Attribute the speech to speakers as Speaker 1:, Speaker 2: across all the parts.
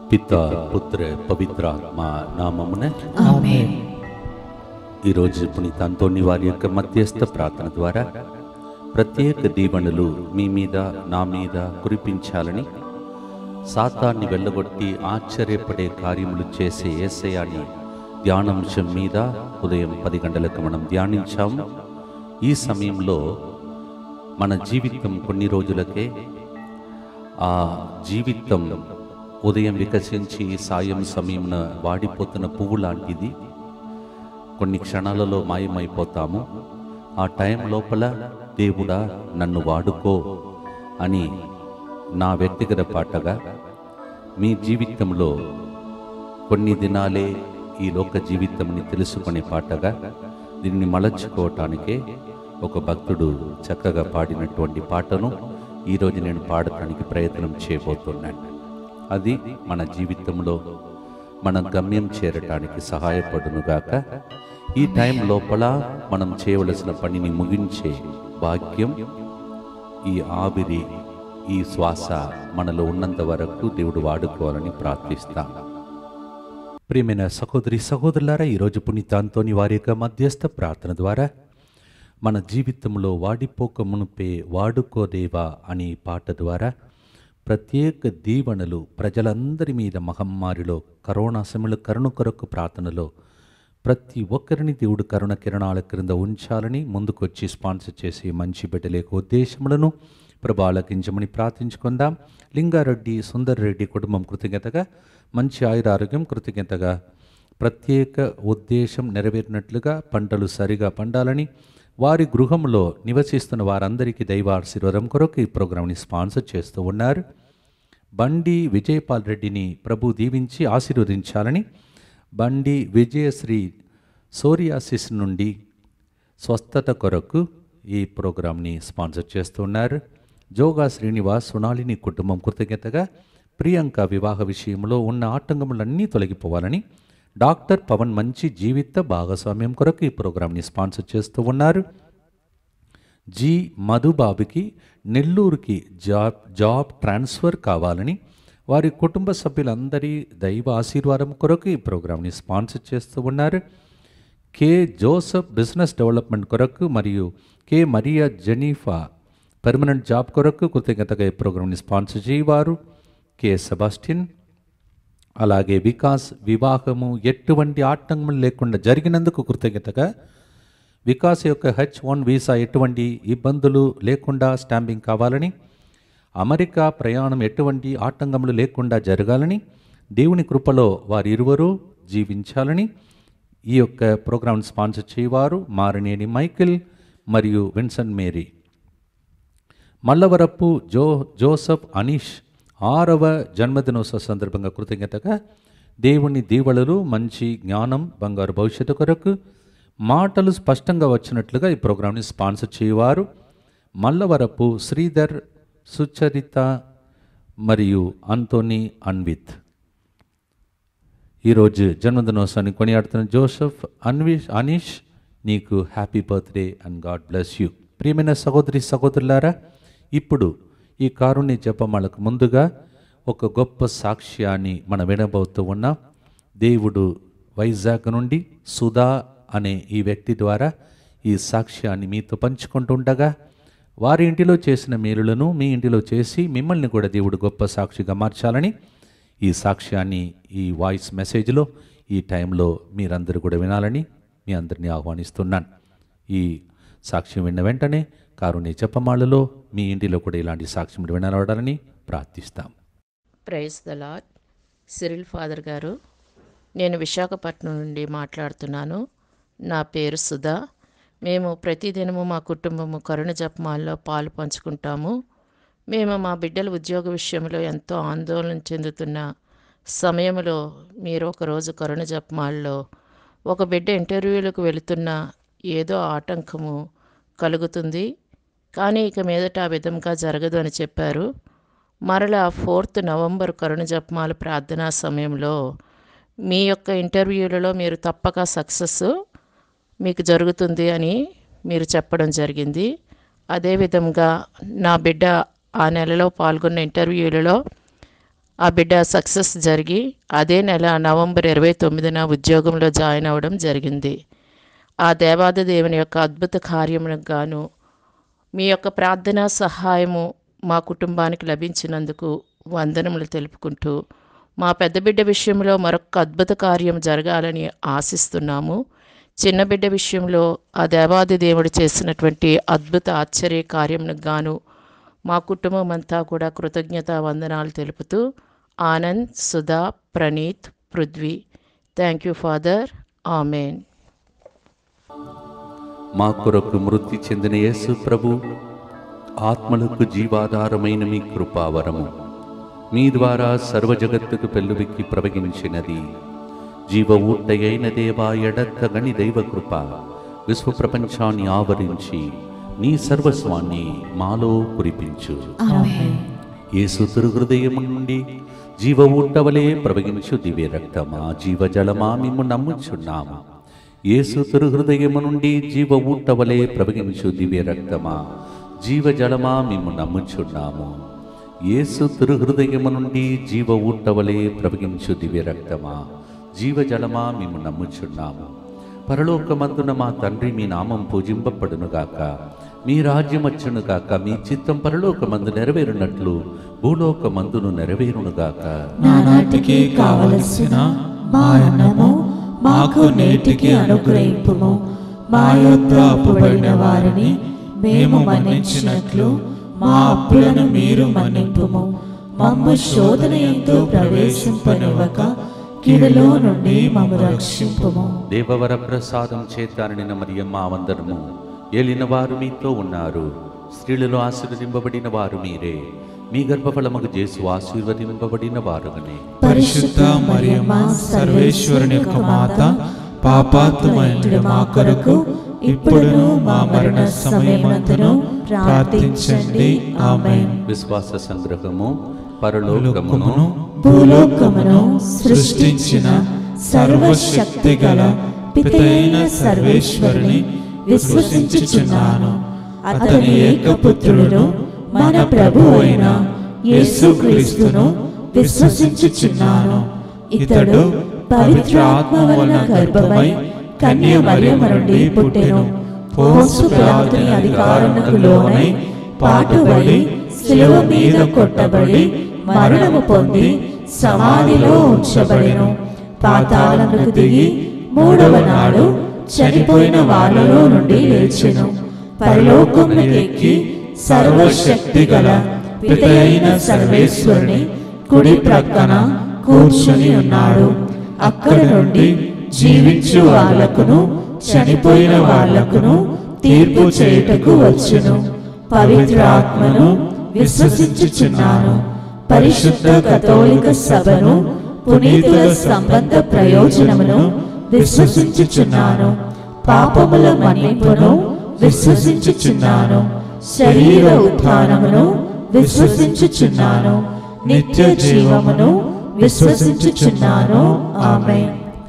Speaker 1: పిత పుత్ర పవిత్రాత్మ నామమున
Speaker 2: ఆమేన్
Speaker 1: ఈరోజు పునీత అంతోని వారి యొక్క మధ్యస్థ ప్రార్థన ద్వారా ప్రత్యేక దీవెనలు మీ మీద నా మీద కురిపించాలని సాతాన్ని వెళ్ళగొట్టి ఆశ్చర్యపడే కార్యములు చేసే ఏసయాని ధ్యానాంశం మీద ఉదయం పది గంటలకు మనం ధ్యానించాము ఈ సమయంలో మన జీవితం కొన్ని రోజులకే ఆ జీవితం ఉదయం వికసించి సాయం సమయమున వాడిపోతున్న పువ్వు లాంటిది కొన్ని క్షణాలలో మాయమైపోతాము ఆ టైం లోపల దేవుడా నన్ను వాడుకో అని నా వ్యక్తిగత పాటగా మీ జీవితంలో కొన్ని దినాలే ఈ లోక జీవితంని తెలుసుకునే పాటగా దీన్ని మలచుకోవటానికే ఒక భక్తుడు చక్కగా పాడినటువంటి పాటను ఈరోజు నేను పాడటానికి ప్రయత్నం చేయబోతున్నాను అది మన జీవితంలో మన గమ్యం చేరటానికి సహాయపడునుగాక ఈ టైం లోపల మనం చేయవలసిన పనిని ముగించే భాగ్యం ఈ ఆవిరి ఈ శ్వాస మనలో ఉన్నంత వరకు దేవుడు వాడుకోవాలని ప్రార్థిస్తాం ప్రియమైన సహోదరి సహోదరులారా ఈరోజు పునీతాంతోని వారి యొక్క మధ్యస్థ ప్రార్థన ద్వారా మన జీవితంలో వాడిపోక మునుపే వాడుకోదేవా అనే పాట ద్వారా ప్రత్యేక దీవెనలు ప్రజలందరి మీద మహమ్మారిలో కరోనా సమయంలో కరుణ కొరకు ప్రార్థనలో ప్రతి ఒక్కరిని దేవుడు కరుణ కిరణాల క్రింద ఉంచాలని ముందుకొచ్చి స్పాన్సర్ చేసే మంచి బిడ్డలేక ఉద్దేశములను ప్రభు ఆలకించమని ప్రార్థించుకుందాం లింగారెడ్డి సుందర్ రెడ్డి కుటుంబం కృతజ్ఞతగా మంచి ఆయురారోగ్యం కృతజ్ఞతగా ప్రత్యేక ఉద్దేశం నెరవేరినట్లుగా పంటలు సరిగా పండాలని వారి గృహంలో నివసిస్తున్న వారందరికీ దైవ ఆశీర్వాదం కొరకు ఈ ప్రోగ్రాంని స్పాన్సర్ చేస్తూ ఉన్నారు బండి విజయపాల్ రెడ్డిని ప్రభు దీవించి ఆశీర్వదించాలని బండి విజయశ్రీ సోరియాసిస్ నుండి స్వస్థత కొరకు ఈ ప్రోగ్రాంని స్పాన్సర్ చేస్తున్నారు జోగా శ్రీనివాస్ సునాలిని కుటుంబం కృతజ్ఞతగా ప్రియాంక వివాహ విషయంలో ఉన్న ఆటంకములన్నీ తొలగిపోవాలని డాక్టర్ పవన్ మంచి జీవిత భాగస్వామ్యం కొరకు ఈ ప్రోగ్రాంని స్పాన్సర్ చేస్తూ ఉన్నారు జి మధుబాబుకి నెల్లూరుకి జాబ్ జాబ్ ట్రాన్స్ఫర్ కావాలని వారి కుటుంబ సభ్యులందరి దైవ ఆశీర్వాదం కొరకు ఈ ప్రోగ్రాంని స్పాన్సర్ చేస్తూ ఉన్నారు కె జోసఫ్ బిజినెస్ డెవలప్మెంట్ కొరకు మరియు K Maria Jenifa permanent job కొరకు కృతజ్ఞతగా ఈ ప్రోగ్రాంని స్పాన్సర్ చేయవారు కె సెబాస్టిన్ అలాగే వికాస్ వివాహము ఎటువంటి ఆటంకం లేకుండా జరిగినందుకు కృతజ్ఞతగా వికాస్ యొక్క హెచ్ వన్ వీసా ఎటువంటి ఇబ్బందులు లేకుండా స్టాంపింగ్ కావాలని అమెరికా ప్రయాణం ఎటువంటి ఆటంకములు లేకుండా జరగాలని దేవుని కృపలో వారిరువరూ జీవించాలని ఈ యొక్క ప్రోగ్రాం స్పాన్సర్ చేయవారు మారినేని మైకిల్ మరియు విన్సెంట్ మేరీ మల్లవరపు జో జోసఫ్ అనీష్ ఆరవ జన్మదినోత్సవ సందర్భంగా కృతజ్ఞతగా దేవుని దీవెనలు మంచి జ్ఞానం బంగారు భవిష్యత్తు కొరకు మాటలు స్పష్టంగా వచ్చినట్లుగా ఈ ప్రోగ్రాంని స్పాన్సర్ చేయవారు మల్లవరపు శ్రీధర్ సుచరిత మరియు అంతోని అన్విత్ ఈరోజు జన్మదినోత్సవాన్ని కొనియాడుతున్న జోసెఫ్ అన్విష్ అనీష్ నీకు happy birthday and God bless you ప్రియమైన సహోదరి సహోదరులారా ఇప్పుడు ఈ కారుణ్య జపమాలకు ముందుగా ఒక గొప్ప సాక్ష్యాన్ని మనం వినబోతూ ఉన్నాం దేవుడు వైజాగ్ నుండి సుధా అనే ఈ వ్యక్తి ద్వారా ఈ సాక్ష్యాన్ని మీతో పంచుకుంటుండగా వారి ఇంటిలో చేసిన మేలులను మీ ఇంటిలో చేసి మిమ్మల్ని కూడా దేవుడు గొప్ప సాక్షిగా మార్చాలని ఈ సాక్ష్యాన్ని ఈ వాయిస్ మెసేజ్లో ఈ టైంలో మీరందరూ కూడా వినాలని మీ అందరినీ ఆహ్వానిస్తున్నాను ఈ సాక్ష్యం విన్న వెంటనే కారుణ్య జపమాలలో మీ ఇంటిలో కూడా ఇలాంటి సాక్ష్యం వినవడాలని ప్రార్థిస్తాం
Speaker 2: praise the Lord Cyril father garu నేను విశాఖపట్నం నుండి మాట్లాడుతున్నాను నా పేరు సుధా మేము ప్రతిదినము మా కుటుంబము కరుణ జపమాల్లో పాలు పంచుకుంటాము మేము మా బిడ్డల ఉద్యోగ విషయంలో ఎంతో ఆందోళన చెందుతున్న సమయంలో మీరు ఒకరోజు కరుణ జపమాల్లో ఒక బిడ్డ ఇంటర్వ్యూలకు వెళుతున్న ఏదో ఆటంకము కలుగుతుంది కానీ ఇక మీదట ఆ విధంగా జరగదు అని చెప్పారు మరలా ఫోర్త్ నవంబర్ కరుణ జపమాల ప్రార్థనా సమయంలో మీ యొక్క ఇంటర్వ్యూలలో మీరు తప్పక సక్సెస్ మీకు జరుగుతుంది అని మీరు చెప్పడం జరిగింది అదేవిధంగా నా బిడ్డ ఆ నెలలో పాల్గొన్న ఇంటర్వ్యూలలో ఆ బిడ్డ సక్సెస్ జరిగి అదే నెల నవంబర్ ఇరవై తొమ్మిదిన ఉద్యోగంలో జాయిన్ అవ్వడం జరిగింది ఆ దేవాది దేవుని యొక్క అద్భుత కార్యములకు గాను మీ యొక్క ప్రార్థనా సహాయము మా కుటుంబానికి లభించినందుకు వందనములు తెలుపుకుంటూ మా పెద్ద బిడ్డ విషయంలో మరొక అద్భుత కార్యం జరగాలని ఆశిస్తున్నాము చిన్న బిడ్డ విషయంలో ఆ దేవాది దేవుడు చేసినటువంటి అద్భుత ఆశ్చర్య కార్యములకు గాను మా కుటుంబం అంతా కూడా కృతజ్ఞత వందనాలు తెలుపుతూ Anand Sudha Praneeth Prithvi thank you father amen
Speaker 1: మా కొరకు మృతి చెందిన యేసు ప్రభు ఆత్మలకు జీవాధారమైన మీ కృపావరము మీ ద్వారా సర్వజగత్తుకు పెళ్ళువిక్కి ప్రవగించినది జీవ ఊట్టయైన దేవా ఎడత్తగని దైవ కృప విశ్వ ప్రపంచాన్ని ఆవరించి నీ సర్వస్వాన్ని మాలో కురిపించు యేసు హృదయము నుండి జీవ ఊట్టవలే ప్రవగించు దివ్య రక్తమా జీవజలమా మిమ్ము నమ్ముచున్నాము యేసు హృదయము నుండి జీవ ఊట్టవలే ప్రవగించు దివ్య రక్తమా జీవజలమా మిమ్ము నమ్ముచున్నాము యేసు హృదయము నుండి జీవ ఊట్టవలే ప్రవగించు దివ్య రక్తమా జీవజలమా మిమ్ము నమ్ముచున్నాము పరలోకమందున మా తండ్రి మీ నామం పూజింపబడునుగాక మీ రాజ్యం వచ్చునుగాక మీ చిత్తం పరలోకమందు నెరవేరునట్లు భూలోకమందును నెరవేరునుగాక
Speaker 3: నానాటికి కావలసిన మా అన్నము మాకు నేటికి అనుగ్రహింపుము మా యొద్ద అప్పుబడిన వారిని మేము మన్నించినట్లు మా అప్పులను మీరు మన్నింపుము మమ్ము శోధన ఎంతో ప్రవేశింపనివ్వక కిడలో నుండి మమ్ము రక్షింపుము
Speaker 1: దేవవర ప్రసాదం చేతారనిన మరియమ్మ వందనము ఏలిన వారు మీతో ఉన్నారు స్త్రీలలో ఆశీర్వదింపబడిన వారు మీరే మీ గర్భఫలముకు చేసు ఆశీర్వదింపబడిన వారుగనే
Speaker 3: పరిశుద్ధ మరియమ్మ సర్వేశ్వరుని యొక్క మాత పాపాత్మైన మా కొరకు ఇప్పుడును మా మరణ సమయమంతను ప్రార్థించండి ఆమేన్
Speaker 1: విశ్వాస సంగ్రహము పరలోకమును
Speaker 3: భూలోకమును సృష్టించిన సర్వశక్తి గల పితైన సర్వేశ్వరుని విశ్వసించుచున్నాను అతని ఏకపుత్రుడును మన ప్రభు అయిన యేసుక్రీస్తును విశ్వసించుచున్నాను ఇతడు పవిత్రాత్మ వలన గర్భమై కన్య మరియమ్మ నుండి పుట్టెను పోసు పిలాతుని అధికారముకు లోనై పాటుబడి శిలువ మీద కొట్టబడి మరణము పొంది సమాధిలో ఉంచబడెను పాతాళములకు దిగి మూడవ నాడు చనిపోయిన వాళ్ళలో నుండి లేచెను పరలోకములకు ఎక్కి సర్వశక్తి గల పితయైన సర్వేశ్వరుని కుడి ప్రక్కన కూర్చుని ఉన్నాడు అక్కడ నుండి జీవించు వాళ్లకును చనిపోయిన వాళ్లకును తీర్పు చేయుటకు వచ్చును పవిత్రాత్మను విశ్వసించుచున్నాను పరిశుద్ధ కథోలిక సభను పునీతుల సంబంధ ప్రయోజనమును విశ్వసించుచున్నాను పాపముల మన్నింపును విశ్వసించుచున్నాను శరీర ఉత్థానమును విశ్వసించుచున్నాను నిత్య జీవమును విశ్వసించుచున్నాను ఆమె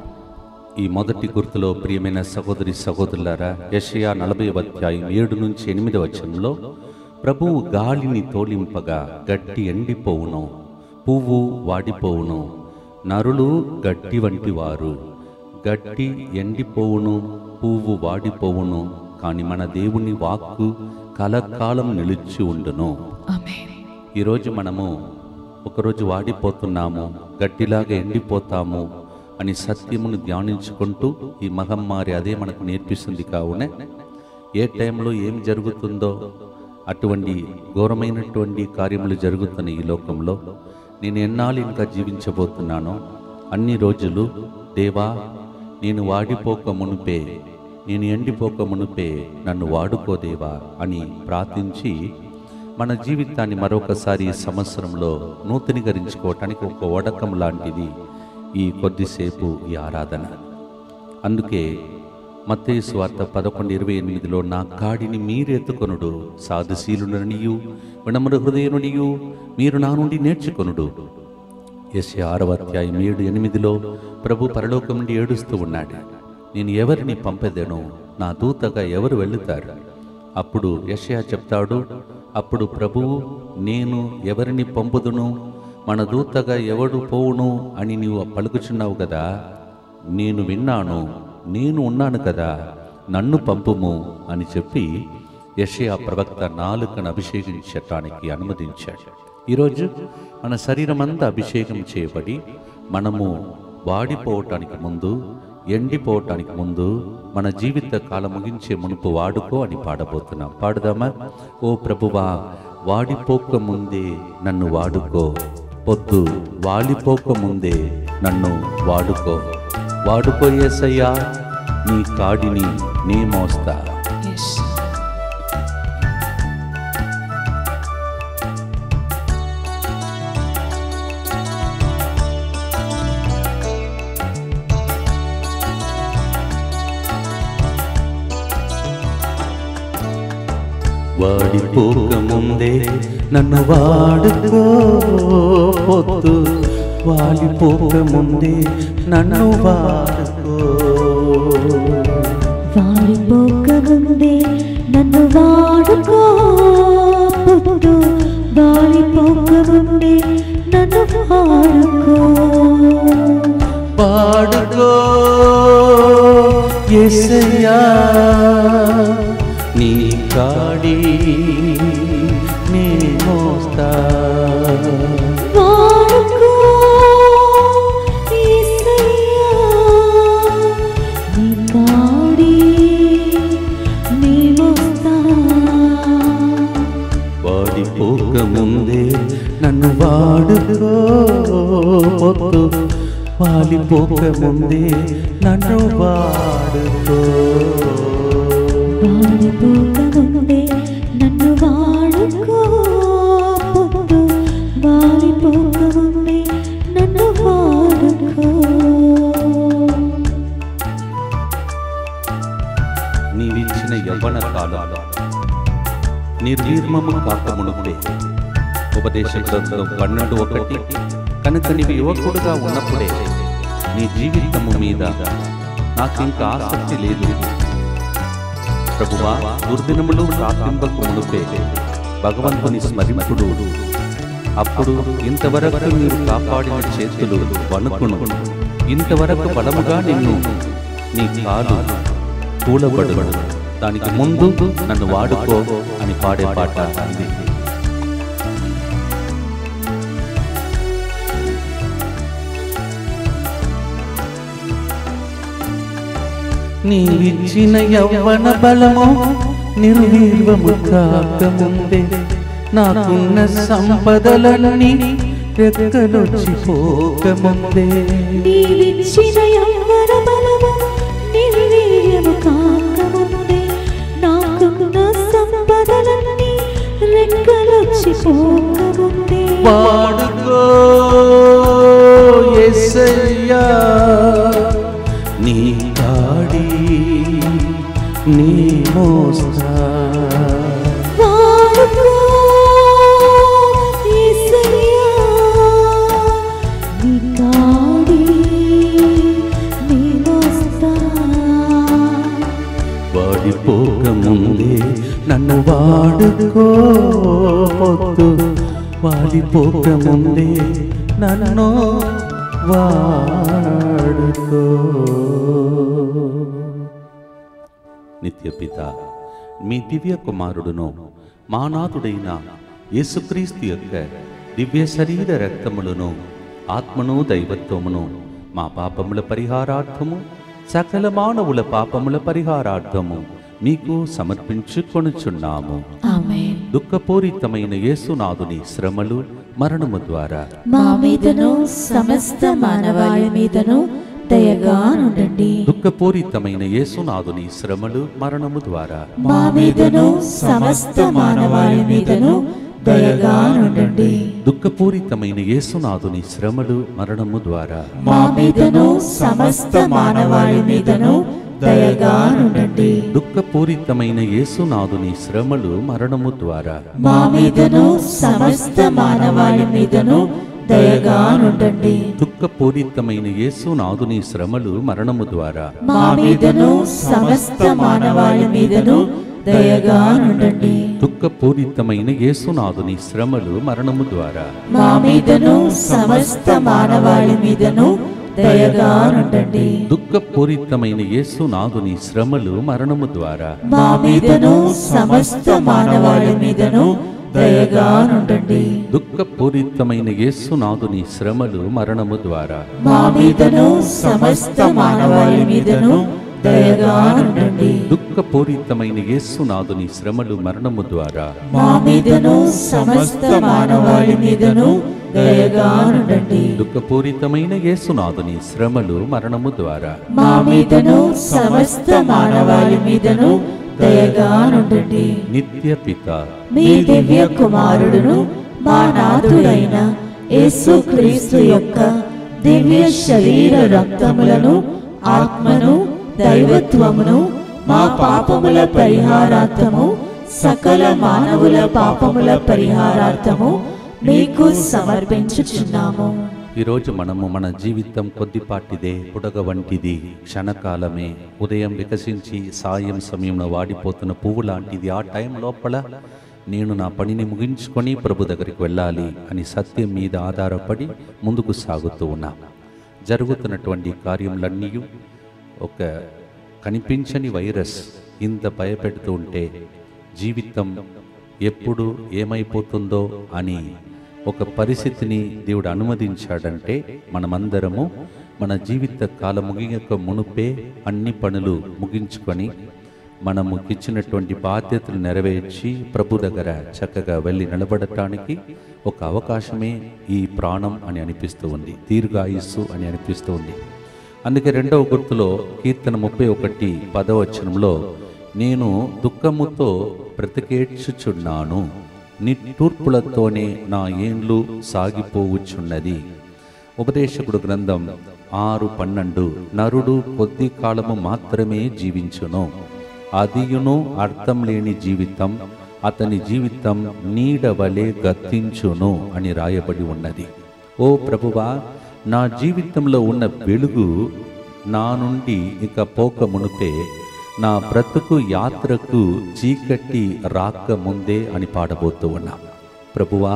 Speaker 1: ఈ మొదటి గుర్తులో ప్రియమైన సహోదరి సహోదరులారా యషయా నలభై అధ్యాయం ఏడు నుంచి ఎనిమిది వచనంలో ప్రభువు గాలిని తోలింపగా గట్టి ఎండిపోవును పువ్వు వాడిపోవును నరులు గట్టి వంటి వారు గట్టి ఎండిపోవును పువ్వు వాడిపోవును కాని మన దేవుని వాక్కు కలకాలం నిలిచి ఉండును ఈరోజు మనము ఒకరోజు వాడిపోతున్నాము గట్టిలాగా ఎండిపోతాము అని సత్యమును ధ్యానించుకుంటూ ఈ మహమ్మారి అదే మనకు నేర్పిస్తుంది కావున ఏ టైంలో ఏం జరుగుతుందో అటువంటి ఘోరమైనటువంటి కార్యములు జరుగుతున్న ఈ లోకంలో నేను ఎన్నాళ్ళు ఇంకా జీవించబోతున్నానో అన్ని రోజులు దేవా నేను వాడిపోక మునుపే నేను ఎండిపోక మునుపే నన్ను వాడుకోదేవా అని ప్రార్థించి మన జీవితాన్ని మరొకసారి ఈ సంవత్సరంలో నూతనీకరించుకోవటానికి ఒక వడకం లాంటిది ఈ కొద్దిసేపు ఈ ఆరాధన అందుకే మత్తయి స్వార్థ పదకొండు ఇరవై ఎనిమిదిలో నా కాడిని మీరెత్తుకొనుడు సాధుశీలుననియు వినమ్ర హృదయనునియు మీరు నా నుండి నేర్చుకొనుడు ఎస్ ఆరవ అధ్యాయం ఏడు ఎనిమిదిలో ప్రభు పరలోకం నుండి ఏడుస్తూ ఉన్నాడు నేను ఎవరిని పంపెదను నా దూతగా ఎవరు వెళుతారు అప్పుడు యషయా చెప్తాడు అప్పుడు ప్రభువు నేను ఎవరిని పంపుదును మన దూతగా ఎవడు పోవును అని నీవు పలుకుచున్నావు కదా నేను విన్నాను నేను ఉన్నాను కదా నన్ను పంపుము అని చెప్పి యషయా ప్రవక్త నాలుకను అభిషేకించటానికి అనుమతించాడు ఈరోజు మన శరీరమంతా అభిషేకం చేయబడి మనము వాడిపోవటానికి ముందు ఎండిపోవటానికి ముందు మన జీవిత కాలం ముగించే మునుపు వాడుకో అని పాడబోతున్నాం పాడుదామా ఓ ప్రభువా వాడిపోక ముందే నన్ను వాడుకో పొద్దు వాలిపోక ముందే నన్ను వాడుకో వాడుకోయేసయ్యా నీ కాడిని నీ మోస్తా వాడిపోక ముందే నన్ను వాడుకో పొద్దు వాలిపోక ముందే నన్ను వాడుకో
Speaker 3: వాడిపోక ముందే నన్ను వాడుకో పొద్దు వాడిపోక ముందే నన్ను వాడుకో
Speaker 1: వాడుకో యేసయ్యా నీ కాడి నీ మోస్తా
Speaker 3: వాడుకో యేసయ్యా నీ కాడి నీ మోస్తా
Speaker 1: వాడిపోక ముందే నన్ను వాడుకో పొద్దు వాలిపోక ముందే నన్ను వాడుకో
Speaker 3: వాడిపోక ముందే నన్ను వాడుకో పొద్దు వాడిపోక ముందే నన్ను వాడుకో
Speaker 1: నీవిచ్చిన యవ్వన కాలంలో నిర్వీర్మము కాకమునుడే ఉపదేశ గ్రంథం పన్నెండు ఒకటి కనుక నీవు యువకుడుగా ఉన్నప్పుడే నీ జీవితము మీద నాకింక ఆసక్తి లేదు ప్రభువా దుర్దినములు ప్రార్థింపకు మునుపే భగవంతుని స్మరింపుడు అప్పుడు ఇంతవరకు మీరు కాపాడిన చేతులు వణుకును ఇంతవరకు బలముగా నిన్ను నీ కాలు కూలబడు దానికి ముందు నన్ను వాడుకో అని పాడే పాట ఇది నీవిచ్చిన యవ్వన బలము నిర్వీర్వము కాకముందే నాకున్న సంపదలన్నీ రెక్కలొచ్చి పోకముందే
Speaker 3: నీవిచ్చిన యవ్వన బలము నిర్వీర్యము కాకముందే నాకున్న సంపదలన్నీ రెక్కలొచ్చి పోకముందే
Speaker 1: వాడుకో యేసయ్యా నీ కాడి నీ మోస్తా
Speaker 3: వాడుకో యేసయ్యా నీ కాడి నీ మోస్తా
Speaker 1: వాడిపోక ముందే నన్ను వాడుకో పొద్దు వాడిపోక ముందే నన్ను వాడుకో నిత్యపిత మీ దివ్య కుమారుడును మానాథుడైన యేసుక్రీస్తు యొక్క దివ్య శరీర రక్తములను ఆత్మను దైవత్వమును మా పాపముల పరిహారార్థము సకల మానవుల పాపముల పరిహారార్థము మీకు సమర్పించుకొనుచున్నాము
Speaker 3: ఆమేన్
Speaker 1: దుఃఖపూరితమైన యేసునాథుని శ్రమలు మరణము ద్వారా
Speaker 3: మా మీదను సమస్త మానవాళి మీదను దయగా నుండండి
Speaker 1: దుఃఖపూరితమైన యేసునాథుని శ్రమలు మరణము ద్వారా
Speaker 3: మా మీదను సమస్త మానవాళి మీదను దయగా నుండండి
Speaker 1: దుఃఖపూరితమైన యేసునాథుని శ్రమలు మరణము ద్వారా
Speaker 3: మా మీదను సమస్త మానవాళి మీదను దయగా నుండండి
Speaker 1: దుఃఖపూరితమైన యేసునాథుని శ్రమలు మరణము ద్వారా
Speaker 3: మా మీదను సమస్త మానవాళి మీదను దయగా నుండండి
Speaker 1: దుఃఖపూరితమైన యేసునాథుని శ్రమలు మరణము ద్వారా
Speaker 3: మా మీదను సమస్త మానవాళి మీదను దయగా నుండండి
Speaker 1: దుఃఖపూరితమైన యేసునాథుని శ్రమలు మరణము ద్వారా
Speaker 3: మా మీదను సమస్త మానవాళి మీదను దయగా నుండండి
Speaker 1: దుఃఖపూరితమైన యేసునాథుని శ్రమలు మరణము ద్వారా
Speaker 3: మా మీదను సమస్త మానవాళి మీదను దయగా నుండండి
Speaker 1: దుఃఖపూరితమైన యేసునాథుని శ్రమలు మరణము ద్వారా
Speaker 3: మా మీదను సమస్త మానవాళి మీదను దయగా నుండండి
Speaker 1: దుఃఖపూరితమైన యేసునాథుని శ్రమలు మరణము ద్వారా
Speaker 3: మా మీదను సమస్త మానవాళి మీదను దయగా నుండండి
Speaker 1: దుఃఖపూరితమైన యేసునాథుని శ్రమలు మరణము ద్వారా
Speaker 3: మా మీదను సమస్త మానవాళి మీదను దయగా నుండండి
Speaker 1: నిత్య పిత
Speaker 3: మీ దివ్య కుమారుడును మా నాథుడైన యేసు క్రీస్తు యొక్క దివ్య శరీర రక్తములను ఆత్మను దైవత్వమును మా పాపముల పరిహారార్థము సకల మానవుల పాపముల పరిహారార్థము మీకు సమర్పించుచున్నాము
Speaker 1: ఈరోజు మనము మన జీవితం కొద్దిపాటిదే పుడగ వంటిది క్షణకాలమే ఉదయం వికసించి సాయం సమయంలో వాడిపోతున్న పువ్వు లాంటిది ఆ టైం లోపల నేను నా పనిని ముగించుకొని ప్రభు దగ్గరికి వెళ్ళాలి అని సత్యం మీద ఆధారపడి ముందుకు సాగుతూ ఉన్నా జరుగుతున్నటువంటి కార్యములన్నీ ఒక కనిపించని వైరస్ ఇంత భయపెడుతూ ఉంటే జీవితం ఎప్పుడు ఏమైపోతుందో అని ఒక పరిస్థితిని దేవుడు అనుమతించాడంటే మనమందరము మన జీవిత కాలం ముగియక మునుపే అన్ని పనులు ముగించుకొని మనము ఇచ్చినటువంటి బాధ్యతలు నెరవేర్చి ప్రభు దగ్గర చక్కగా వెళ్ళి నిలబడటానికి ఒక అవకాశమే ఈ ప్రాణం అని అనిపిస్తూ ఉంది దీర్ఘాయుస్సు అని అనిపిస్తూ ఉంది అందుకే రెండవ గుర్తులో కీర్తన ముప్పై ఒకటి పదవచనంలో నేను దుఃఖముతో బ్రతికేడ్చుచున్నాను నిట్టూర్పులతోనే నా ఏండ్లు సాగిపోవచ్చున్నది ఉపదేశకుడు గ్రంథం ఆరు పన్నెండు నరుడు కొద్ది కాలము మాత్రమే జీవించును అదియును అర్థం లేని జీవితం అతని జీవితం నీడవలే గతించును అని రాయబడి ఉన్నది ఓ ప్రభువా నా జీవితంలో ఉన్న వెలుగు నా నుండి ఇక పోక మునుపే నా బ్రతుకు యాత్రకు చీకటి రాక ముందే అని పాడబోతూ ఉన్నా ప్రభువా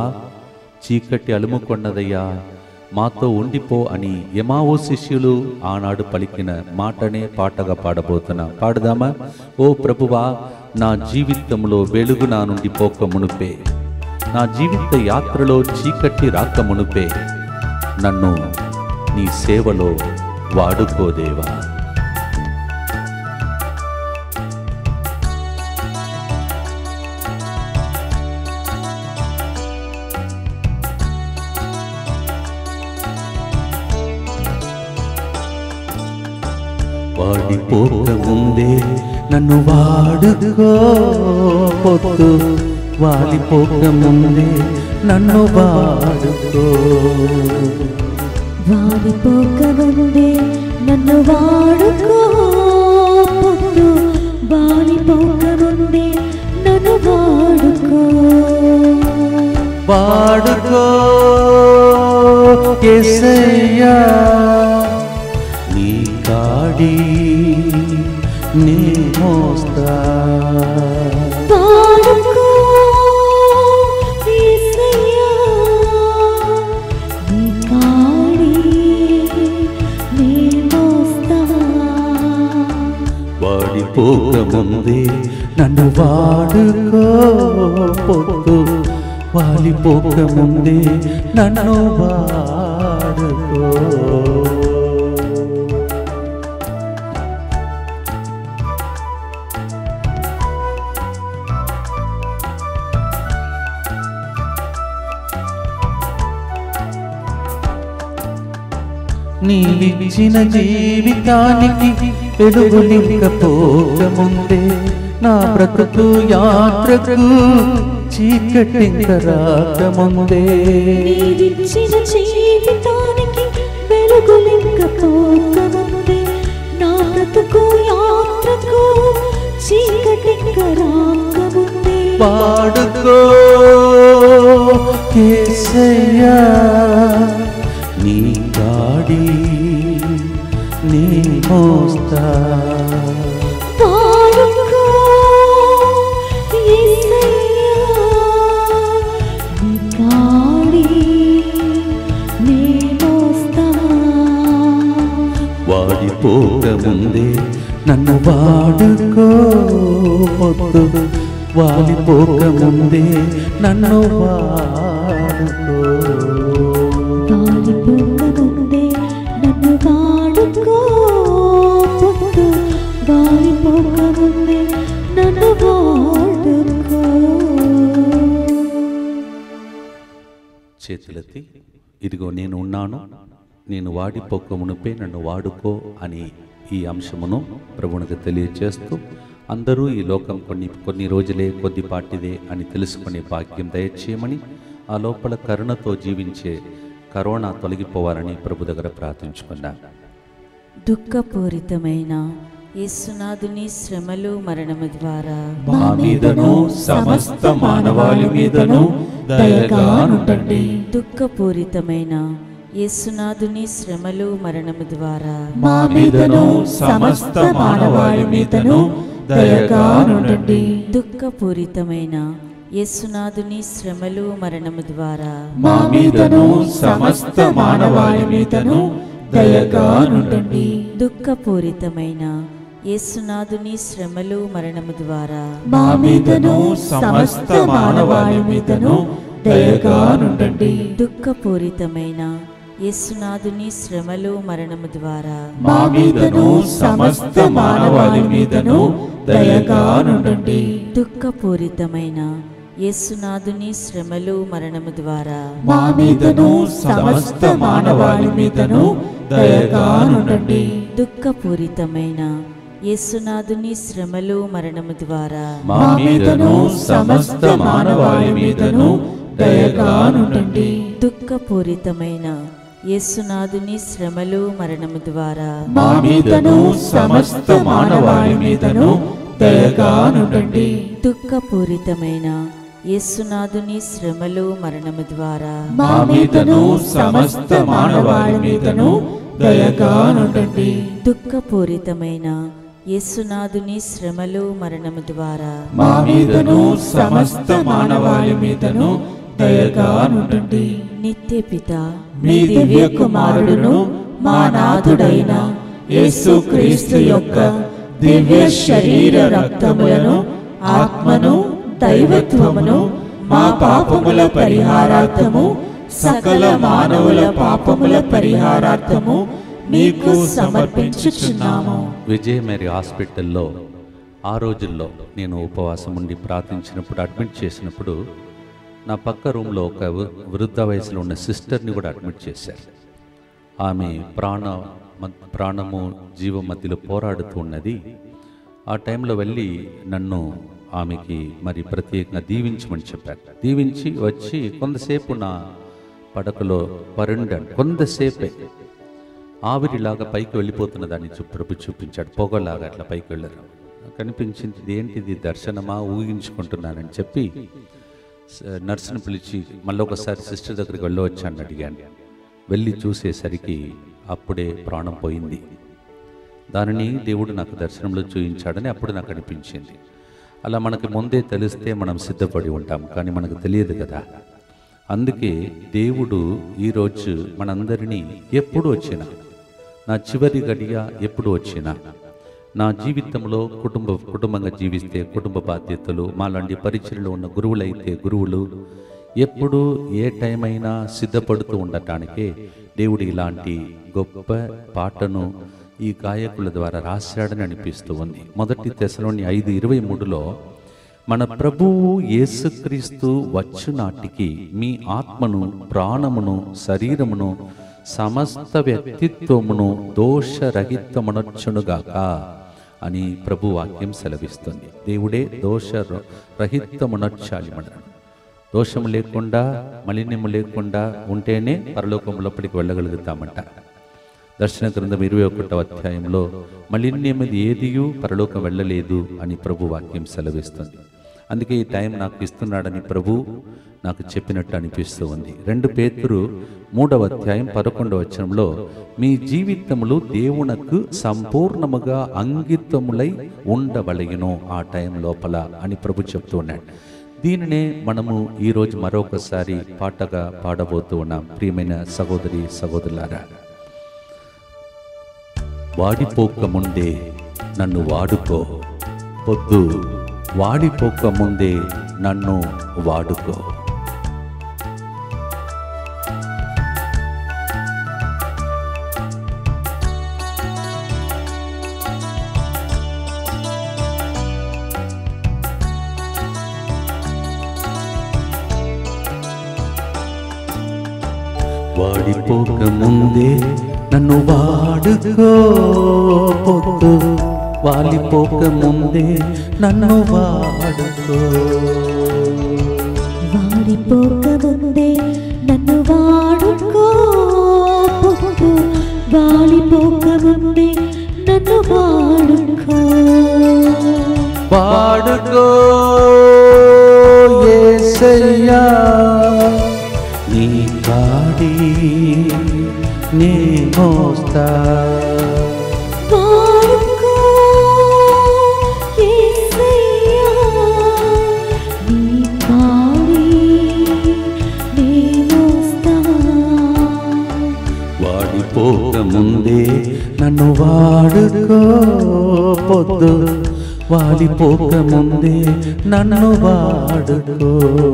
Speaker 1: చీకటి అలుముకొన్నదయ్యా మాతో ఉండిపో అని యమావో శిష్యులు ఆనాడు పలికిన మాటనే పాటగా పాడబోతున్నా పాడదామా ఓ ప్రభువా నా జీవితంలో వెలుగు నా నుండి పోక మునుపే నా జీవిత యాత్రలో చీకటి రాక మునుపే నన్ను నీ సేవలో వాడుకోదేవా వాడిపోక ముందే నన్ను వాడుకో పొద్దు వాలిపోక ముందే నన్ను వాడుకో
Speaker 3: వాడిపోక ముందే నన్ను వాడుకో పొద్దు వాడిపోక ముందే నన్ను వాడుకో
Speaker 1: వాడుకో యేసయ్యా నీ కాడి నీ మోస్తా
Speaker 3: వాడుకో యేసయ్యా నీ కాడి నీ మోస్తా
Speaker 1: వాడిపోక ముందే నన్ను వాడుకో పొద్దు వాలిపోక ముందే నన్ను వాడుకో నీవిచ్చిన జీవితానికి వెలుగు నింకపోక ముందే నా బ్రతుకు యాత్రకు చీకటింక రాకముందే
Speaker 3: నీవిచ్చిన జీవితానికి వెలుగు నింకపోకముందే నా బ్రతుకు యాత్రకు చీకటి రాకముందే
Speaker 1: పాడుకో కేసయ్యా నీ గాడి నీ మోస్తా
Speaker 3: వాడుకో
Speaker 1: వాడిపోకముందే నన్ను వాడుకో పొద్దు వాడిపోకముందే నన్ను వాడుకో
Speaker 3: గాలిపోకముందే నన్ను వాడుకో పొద్దు గాలిపోకముందే నన్ను వాడుకో
Speaker 1: చేతులెత్తి ఇదిగో నేను ఉన్నాను నేను వాడిపోక మునిపే నన్ను వాడుకో అని ఈ అంశమును ప్రభువునికి తెలియచేస్తూ అందరూ ఈ లోకం కొన్ని కొన్ని రోజులే కొద్దిపాటిదే అని తెలుసుకునే భాగ్యం దయచేయమని ఆ లోపల కరుణతో జీవించే కరోనా తొలగిపోవాలని ప్రభు దగ్గర ప్రార్థించుకున్నాను
Speaker 4: దుఃఖపూరితమైన యేసునాథుని శ్రమలు మరణము ద్వారా
Speaker 5: మా మీదను సమస్త మానవాళి మీదను దయగా నుండండి
Speaker 4: దుఃఖపూరితమైన యేసునాథుని శ్రమలు మరణము ద్వారా
Speaker 5: మా మీదను సమస్త మానవాళి మీదను దయగా నుండండి
Speaker 4: దుఃఖపూరితమైన యేసునాథుని శ్రమలు మరణము ద్వారా
Speaker 5: మా మీదను సమస్త మానవాళి మీదను దయగా నుండండి
Speaker 4: దుఃఖపూరితమైన యేసునాథుని శ్రమలు మరణము ద్వారా
Speaker 5: మా మీదను సమస్త మానవాళి మీదను దయగా నుండండి
Speaker 4: దుఃఖపూరితమైన యేసునాథుని శ్రమలు మరణము ద్వారా
Speaker 5: మా మీదను సమస్త మానవాళి మీదను దయగా నుండండి
Speaker 4: దుఃఖపూరితమైన యేసునాథుని శ్రమలు మరణము ద్వారా
Speaker 5: మా మీదను సమస్త మానవాళి మీదను దయగా నుండండి
Speaker 4: దుఃఖపూరితమైన యేసునాథుని శ్రమలు మరణము ద్వారా
Speaker 5: మా మీదను సమస్త మానవాళి మీదను దయగా నుండండి
Speaker 4: దుఃఖపూరితమైన యేసునాథుని శ్రమలు మరణము ద్వారా
Speaker 5: మా మీదను సమస్త మానవాళి మీదను దయగా నుండండి
Speaker 4: దుఃఖపూరితమైన యేసునాథుని శ్రమలు మరణము ద్వారా
Speaker 5: మా మీదను సమస్త మానవాళి మీదను దయగా నుండండి
Speaker 4: దుఃఖపూరితమైన యేసునాథుని శ్రమలు మరణము ద్వారా
Speaker 5: మా మీదను సమస్త మానవాళి మీదను దయగా నుండండి
Speaker 4: నిత్య పిత
Speaker 5: మీ దివ్య కుమారుడును మా నాథుడైన యేసుక్రీస్తు యొక్క దివ్య శరీర రక్తములను ఆత్మను దైవత్వమును మా పాపముల పరిహారార్థము సకల మానవుల పాపముల పరిహారార్థము మీకు సమర్పించుచున్నాము
Speaker 1: విజయ మేరీ హాస్పిటల్లో ఆ రోజుల్లో నేను ఉపవాసం ఉండి ప్రార్థించినప్పుడు అడ్మిట్ చేసినప్పుడు నా పక్క రూమ్లో ఒక వృ- వృద్ధ వయసులో ఉన్న సిస్టర్ని కూడా అడ్మిట్ చేశారు ఆమె ప్రాణ మ- ప్రాణము జీవ మధ్యలో పోరాడుతూ ఉన్నది ఆ టైంలో వెళ్ళి నన్ను ఆమెకి మరి ప్రత్యేకంగా దీవించమని చెప్పారు దీవించి వచ్చి కొంతసేపు నా పడకలో పరుండాను కొంతసేపే ఆవిరిలాగా పైకి వెళ్ళిపోతున్న దాన్ని చూ ప్రభు చూపించాడు పొగలాగా అట్లా పైకి వెళ్ళరు కనిపించింది ఇది ఏంటిది దర్శనమా ఊహించుకుంటున్నానని చెప్పి స- నర్సుని పిలిచి మళ్ళీ ఒకసారి సిస్టర్ దగ్గరికి వెళ్ళవచ్చాను అడిగాను వెళ్ళి చూసేసరికి అప్పుడే ప్రాణం పోయింది దానిని దేవుడు నాకు దర్శనంలో చూపించాడని అప్పుడు నాకు అనిపించింది అలా మనకి ముందే తెలిస్తే మనం సిద్ధపడి ఉంటాం కానీ మనకు తెలియదు కదా అందుకే దేవుడు ఈరోజు మనందరినీ ఎప్పుడు వచ్చినా నా చివరి గడియ ఎప్పుడు వచ్చినా నా జీవితంలో కుటుంబ కుటుంబంగా జీవిస్తే కుటుంబ బాధ్యతలు మాలాంటి పరిచయలో ఉన్న గురువులైతే గురువులు ఎప్పుడు ఏ టైం అయినా సిద్ధపడుతూ ఉండటానికే దేవుడు ఇలాంటి గొప్ప పాటను ఈ గాయకుల ద్వారా రాశాడని అనిపిస్తూ ఉంది మొదటి దశలోని ఐదు ఇరవై మూడులో మన ప్రభువు యేసుక్రీస్తు వచ్చు నాటికి మీ ఆత్మను ప్రాణమును శరీరమును సమస్త వ్యక్తిత్వమును దోషరహితమనొచ్చునుగాక అని ప్రభు వాక్యం సెలవిస్తుంది దేవుడే దోష రహితమునొచ్చాలి మనను దోషము లేకుండా మలిన్యము లేకుండా ఉంటేనే పరలోకం లోపలికి వెళ్ళగలుగుతామంట దర్శన గ్రంథం ఇరవై ఒకటో అధ్యాయంలో మలిన్యమిది ఏదియు పరలోకం వెళ్ళలేదు అని ప్రభు వాక్యం సెలవిస్తుంది అందుకే ఈ టైం నాకు ఇస్తున్నాడని ప్రభు నాకు చెప్పినట్టు అనిపిస్తూ ఉంది రెండు పేతురు మూడవ అధ్యాయం పదకొండవ వచనంలో మీ జీవితములు దేవునకు సంపూర్ణముగా అంకితములై ఉండవలయును ఆ టైం లోపల అని ప్రభు చెప్తూ ఉన్నాడు దీనినే మనము ఈరోజు మరొకసారి పాటగా పాడబోతూ ఉన్నాం ప్రియమైన సహోదరి సహోదరులారా వాడిపోక ముందే నన్ను వాడుకో పొద్దు వాడిపోక ముందే నన్ను వాడుకో వాడిపోక ముందే నన్ను వాడుకో పొద్దు వాలిపోక ముందే నన్ను వాడుకో
Speaker 3: వాడిపోక ముందే నన్ను వాడుకో పొద్దు వాడిపోక ముందే నన్ను వాడుకో
Speaker 1: వాడుకో యేసయ్యా నీ కాడి నీ మోస్తా
Speaker 3: వాడుకో యేసయ్యా నీ కాడి నీ మోస్తా
Speaker 1: వాడిపోక ముందే నన్ను వాడుకో పొద్దు వాడిపోక ముందే నన్ను వాడుకో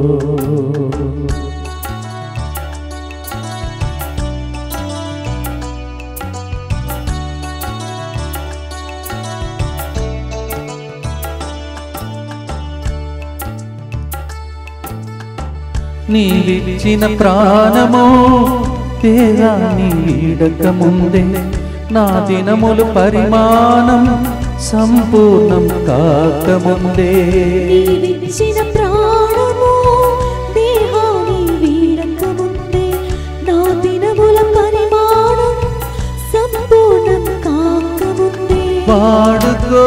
Speaker 1: నీవిచ్చిన ప్రాణము తేగాని వీడక ముందే నా దినములు పరిమాణం సంపూర్ణం కాకముందే
Speaker 3: నీవిచ్చిన ప్రాణము దేహాన్ని వీడక ముందే నా దినముల పరిమాణం సంపూర్ణం కాకముందే
Speaker 1: వాడుకో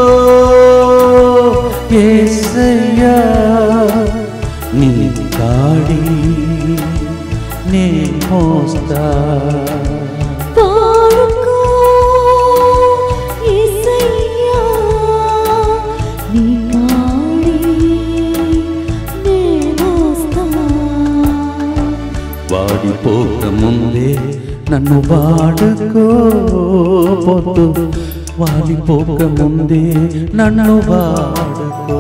Speaker 1: యేసయ్యా నీ కాడి నే మోస్తా
Speaker 3: వాడుకో యేసయ్యా నీ కాడి నే మోస్తా
Speaker 1: వాడిపోక ముందే నన్ను వాడుకో పొద్దు వాడిపోక ముందే నన్ను వాడుకో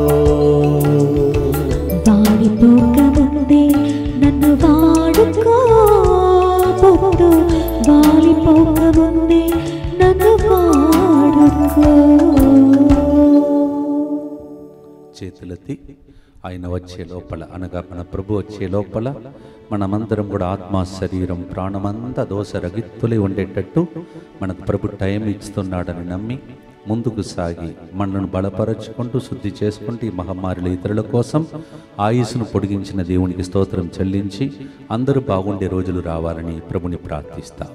Speaker 3: వాడిపోక ముందే నన్ను వాడుకో పొద్దు వాడిపోక ముందే నన్ను వాడుకో
Speaker 1: చేతులెత్తి ఆయన వచ్చే లోపల అనగా మన ప్రభు వచ్చే లోపల మనమందరం కూడా ఆత్మ శరీరం ప్రాణమంతా దోశ రగిత్తులై ఉండేటట్టు మనకు ప్రభు టైం ఇస్తున్నాడని నమ్మి ముందుకు సాగి మనను బలపరచుకుంటూ శుద్ధి చేసుకుంటూ ఈ మహమ్మారిలో ఇతరుల కోసం ఆయుస్సును పొడిగించిన దేవునికి స్తోత్రం చెల్లించి అందరూ బాగుండే రోజులు రావాలని ప్రభుని ప్రార్థిస్తాం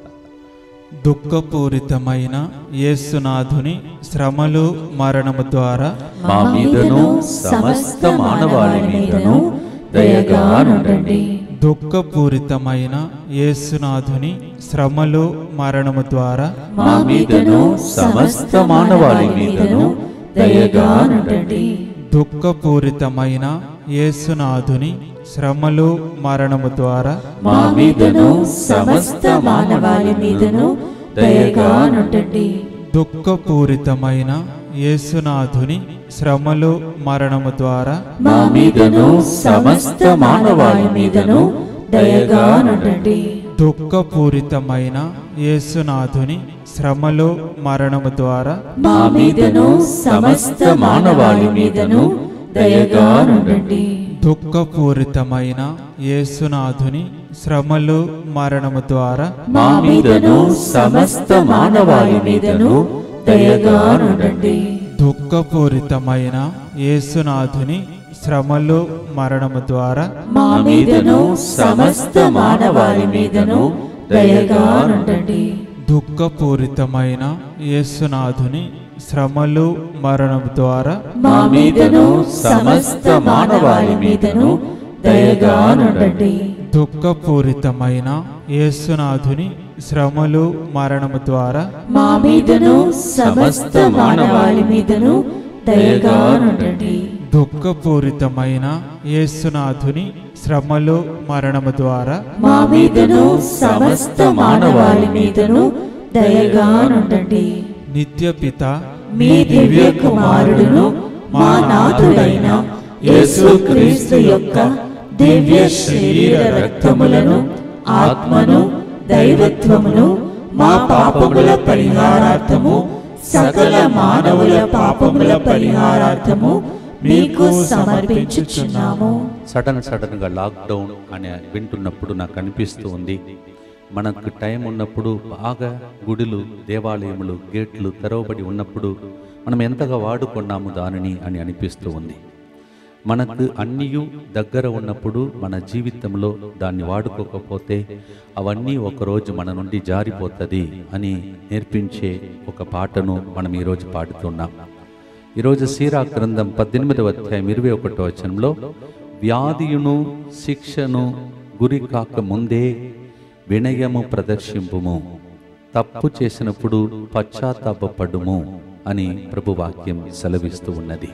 Speaker 5: దుఃఖపూరితమైన యేసునాథుని శ్రమలు మరణము ద్వారా
Speaker 1: మా మీదను సమస్త మానవాళి మీదను దయగా నుండండి
Speaker 5: దుఃఖపూరితమైన యేసునాథుని శ్రమలు మరణము ద్వారా
Speaker 1: మా మీదను సమస్త మానవాళి మీదను దయగా నుండండి
Speaker 5: దుఃఖపూరితమైన యేసునాథుని శ్రమలు మరణము ద్వారా
Speaker 1: మా మీదను సమస్త మానవాళి మీదను దయగా నుండండి
Speaker 5: దుఃఖపూరితమైన యేసునాథుని శ్రమలు మరణము ద్వారా
Speaker 1: మా మీదను సమస్త మానవాళి మీదను దయగా నుండండి
Speaker 5: దుఃఖపూరితమైన యేసునాథుని శ్రమలు మరణము ద్వారా
Speaker 1: మా మీదను సమస్త మానవాళి మీదను దయగా నుండండి
Speaker 5: దుఃఖపూరితమైన యేసునాథుని శ్రమలు మరణము ద్వారా
Speaker 1: మా మీదను సమస్త మానవాళి మీదను దయగా నుండండి
Speaker 5: దుఃఖపూరితమైన యేసునాథుని శ్రమలు మరణము ద్వారా
Speaker 1: మా మీదను సమస్త మానవాళి మీదను దయగా నుండండి
Speaker 5: దుఃఖపూరితమైన యేసునాథుని శ్రమలు మరణము ద్వారా
Speaker 1: మా మీదను సమస్త మానవాళి మీదను దయగా నుండండి
Speaker 5: దుఃఖపూరితమైన యేసునాథుని శ్రమలు మరణము ద్వారా
Speaker 3: మా మీదను సమస్త మానవాళి మీదను దయగా నుండండి
Speaker 5: దుఃఖపూరితమైన యేసునాథుని శ్రమలు మరణము ద్వారా
Speaker 3: మా మీదను సమస్త మానవాళి మీదను దయగా నుండండి
Speaker 5: నిత్య పిత
Speaker 3: మీ దివ్య కుమారుడును మా నాథుడైన యేసుక్రీస్తు యొక్క దివ్య శరీర రక్తములను ఆత్మను దైవత్వమును మా పాపముల పరిహారార్థము సకల మానవుల పాపముల పరిహారార్థము మీకు సమర్పించుచున్నాము
Speaker 1: సడన్ సడన్గా లాక్డౌన్ అని వింటున్నప్పుడు నాకు అనిపిస్తూ ఉంది మనకు టైం ఉన్నప్పుడు బాగా గుడులు దేవాలయములు గేట్లు తెరవబడి ఉన్నప్పుడు మనం ఎంతగా వాడుకున్నాము దానిని అని అనిపిస్తూ ఉంది మనకు అన్నీయు దగ్గర ఉన్నప్పుడు మన జీవితంలో దాన్ని వాడుకోకపోతే అవన్నీ ఒకరోజు మన నుండి జారిపోతుంది అని నేర్పించే ఒక పాటను మనం ఈరోజు పాడుతున్నాం ఈరోజు సీరా గ్రంథం పద్దెనిమిదవ అధ్యాయం ఇరవై ఒకటో వచనంలో వ్యాధియును శిక్షను గురి కాక ముందే వినయము ప్రదర్శింపుము తప్పు చేసినప్పుడు పశ్చాత్తాపపడుము అని ప్రభువాక్యం సెలవిస్తూ ఉన్నది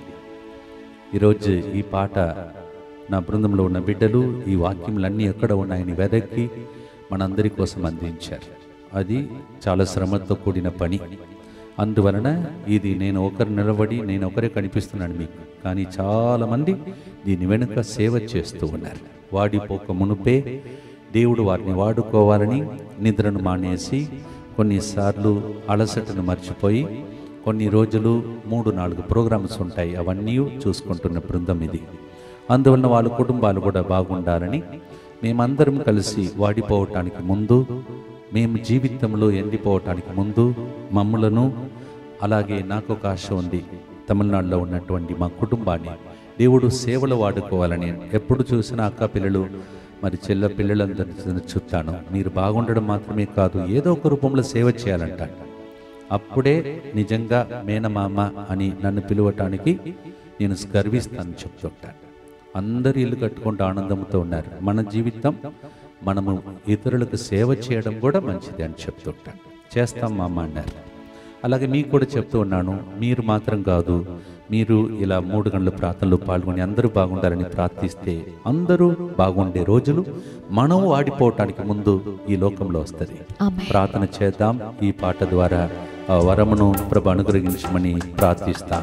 Speaker 1: ఈరోజు ఈ పాట నా బృందంలో ఉన్న బిడ్డలు ఈ వాక్యములన్నీ ఎక్కడ ఉన్నాయని వెదక్కి మనందరి కోసం అందించారు అది చాలా శ్రమతో కూడిన పని అందువలన ఇది నేను ఒకరు నిలబడి నేను ఒకరే కనిపిస్తున్నాను మీకు కానీ చాలామంది దీని వెనుక సేవ చేస్తూ ఉన్నారు వాడిపోక మునుపే దేవుడు వారిని వాడుకోవాలని నిద్రను మానేసి కొన్నిసార్లు అలసటను మర్చిపోయి కొన్ని రోజులు మూడు నాలుగు ప్రోగ్రామ్స్ ఉంటాయి అవన్నీ చూసుకుంటున్న బృందం ఇది అందువలన వాళ్ళ కుటుంబాలు కూడా బాగుండాలని మేమందరం కలిసి వాడిపోవటానికి ముందు మేము జీవితంలో ఎండిపోవటానికి ముందు మమ్ములను అలాగే నాకు ఒక ఆశ ఉంది తమిళనాడులో ఉన్నటువంటి మా కుటుంబాన్ని దేవుడు సేవలు వాడుకోవాలని ఎప్పుడు చూసినా అక్క పిల్లలు మరి చెల్ల పిల్లలందరినీ చూస్తాను మీరు బాగుండడం మాత్రమే కాదు ఏదో ఒక రూపంలో సేవ చేయాలంటాను అప్పుడే నిజంగా మేనమామ అని నన్ను పిలువటానికి నేను గర్విస్తాను చెప్తుంటాను అందరు ఇల్లు కట్టుకుంటూ ఆనందంతో ఉన్నారు మన జీవితం మనము ఇతరులకు సేవ చేయడం కూడా మంచిది అని చెప్తుంటాను చేస్తాం మామ అన్నారు అలాగే మీకు కూడా చెప్తూ ఉన్నాను మీరు మాత్రం కాదు మీరు ఇలా మూడు గంటల ప్రార్థనలో పాల్గొని అందరూ బాగుండాలని ప్రార్థిస్తే అందరూ బాగుండే రోజులు మనం వాడిపోవటానికి ముందు ఈ లోకంలో వస్తుంది ప్రార్థన చేద్దాం ఈ పాట ద్వారా ఆ వరమును ప్రభు అనుగ్రహించమని ప్రార్థిస్తాం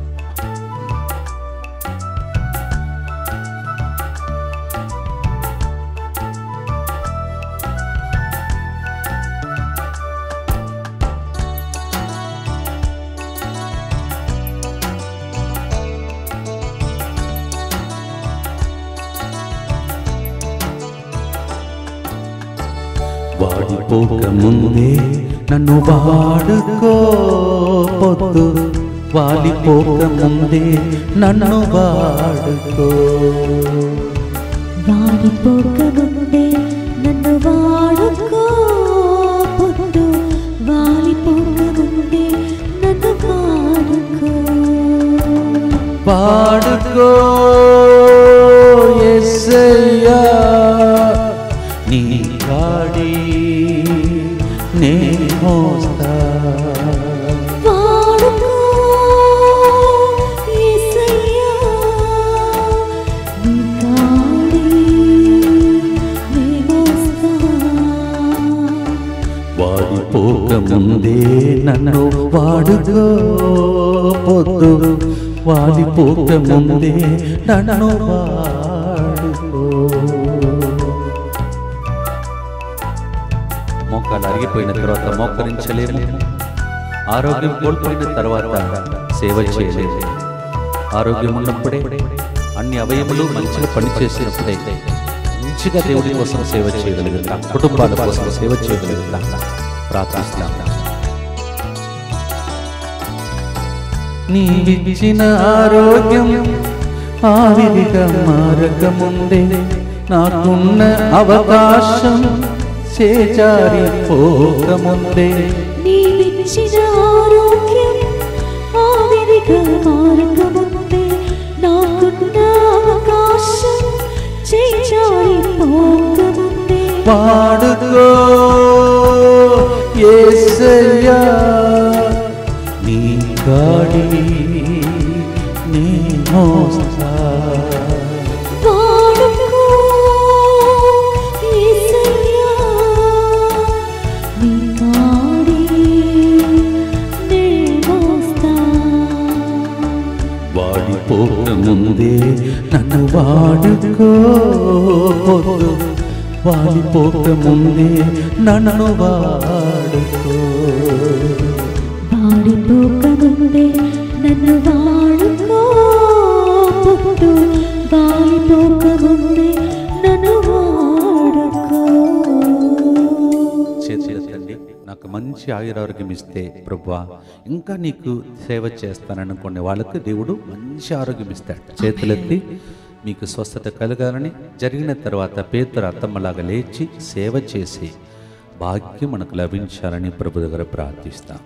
Speaker 1: వాడిపోక ముందే నన్ను వాడుకో పొద్దు వాలిపోక ముందే నన్ను వాడుకో
Speaker 3: వాడిపోక ముందే నన్ను వాడుకో పొద్దు వాలిపోక ముందే నన్ను వాడుకో
Speaker 1: వాడుకో యేసయ్యా నీ గాడి నే మోస్తా
Speaker 3: వాడుకో యేసయ్యా నీ కాడి నీ మోస్తా
Speaker 1: వాడిపోక ముందే నన్ను వాడుకో పొద్దు వాడిపోక ముందే నన్ను వాడుకో మోకాలు అరిగిపోయిన తర్వాత మోకరించలేము ఆరోగ్యం కోల్పోయిన తర్వాత సేవ చేయలేము ఆరోగ్యం ఉన్నప్పుడే అన్ని అవయములు మంచిగా పనిచేసినప్పుడే మంచిగా దేవుడి కోసం సేవ చేయగలుగుతాం కుటుంబాల కోసం సేవ చేయగలుగుతాం ప్రార్థిస్తాం నీవిచ్చిన ఆరోగ్యం ఆవిరిగా మారకముందే నాకున్న అవకాశం చేజారి పోకముందే
Speaker 3: నీవిచ్చిన ఆరోగ్యం ఆవిరిగా మారకముందే నాకున్న అవకాశం చేజారిపోకముందే
Speaker 1: వాడుకో యేసయ్యా నీ గాడి నీ మోస్తా
Speaker 3: వాడుకో యేసయ్యా నీ కాడి నే
Speaker 1: పొద్దు వాలిపోక ముందే నన్ను వాడుకో
Speaker 3: వాడిపోక ముందే నన్ను వాడుకో పొద్దు వాడిపోక ముందే నన్ను వాడుకో
Speaker 1: చేతులెత్తండి నాకు మంచి ఆయురారోగ్యం ఇస్తే ప్రభువా ఇంకా నీకు సేవ చేస్తాననుకునే వాళ్ళకి దేవుడు మంచి ఆరోగ్యం ఇస్తాడు చేతులెత్తి మీకు స్వస్థత కలగాలని జరిగిన తర్వాత పేతురు అత్తమ్మలాగా లేచి సేవ చేసి భాగ్యం మనకు లభించాలని ప్రభు దగ్గర ప్రార్థిస్తాం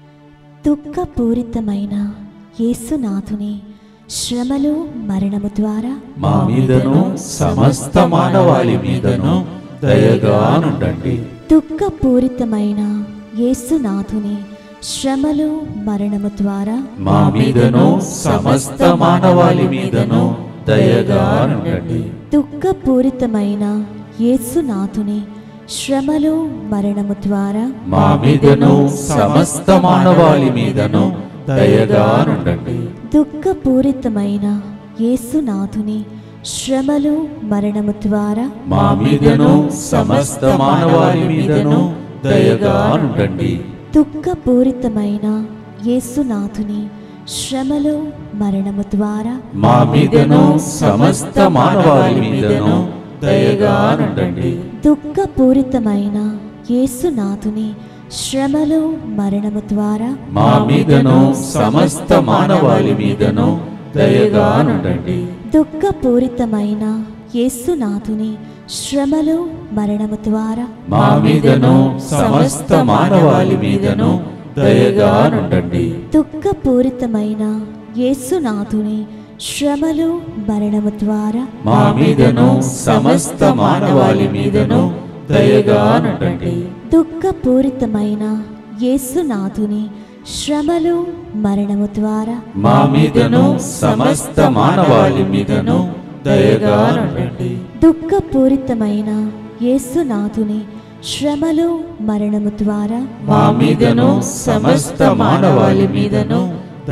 Speaker 3: దుఃఖపూరితమైన యేసునాథుని శ్రమలు మరణము ద్వారా
Speaker 1: మా మీదను సమస్త మానవాళి మీదను దయగానుండండి
Speaker 3: దుఃఖపూరితమైన యేసునాథుని శ్రమలు మరణము ద్వారా
Speaker 1: మా మీదను సమస్త మానవాళి మీదను దయగానుండండి
Speaker 3: దుఃఖపూరితమైన యేసునాథుని శ్రమలు మరణము ద్వారా
Speaker 1: మా మీదను సమస్త మానవాళి మీదను దయగానుండండి
Speaker 3: దుఃఖపూరితమైన యేసునాథుని శ్రమలు మరణము ద్వారా
Speaker 1: మా మీదను సమస్త మానవాళి మీదను దయగానుండండి
Speaker 3: దుఃఖపూరితమైన యేసునాథుని శ్రమలు మరణము ద్వారా
Speaker 1: మా మీదను సమస్త మానవాళి మీదను దయగానుండండి
Speaker 3: దుఃఖపూరితమైన యేసునాథుని శ్రమలు మరణము ద్వారా
Speaker 1: మా మీదను సమస్త మానవాళి మీదను దయగానుండండి
Speaker 3: దుఃఖపూరితమైన యేసునాథుని శ్రమలు మరణము ద్వారా
Speaker 1: మా మీదను సమస్త మానవాళి మీదను దయగానుండండి
Speaker 3: దుఃఖపూరితమైన యేసునాథుని శ్రమలు మరణము ద్వారా
Speaker 1: మా మీదను సమస్త మానవాళి మీదను దయగానుండండి
Speaker 3: దుఃఖపూరితమైన యేసునాథుని శ్రమలు మరణము ద్వారా
Speaker 1: మా మీదను సమస్త మానవాళి మీదను దయగానుండండి
Speaker 3: దుఃఖపూరితమైన యేసునాథుని శ్రమలు మరణము ద్వారా
Speaker 1: మా మీదను సమస్త మానవాళి మీదను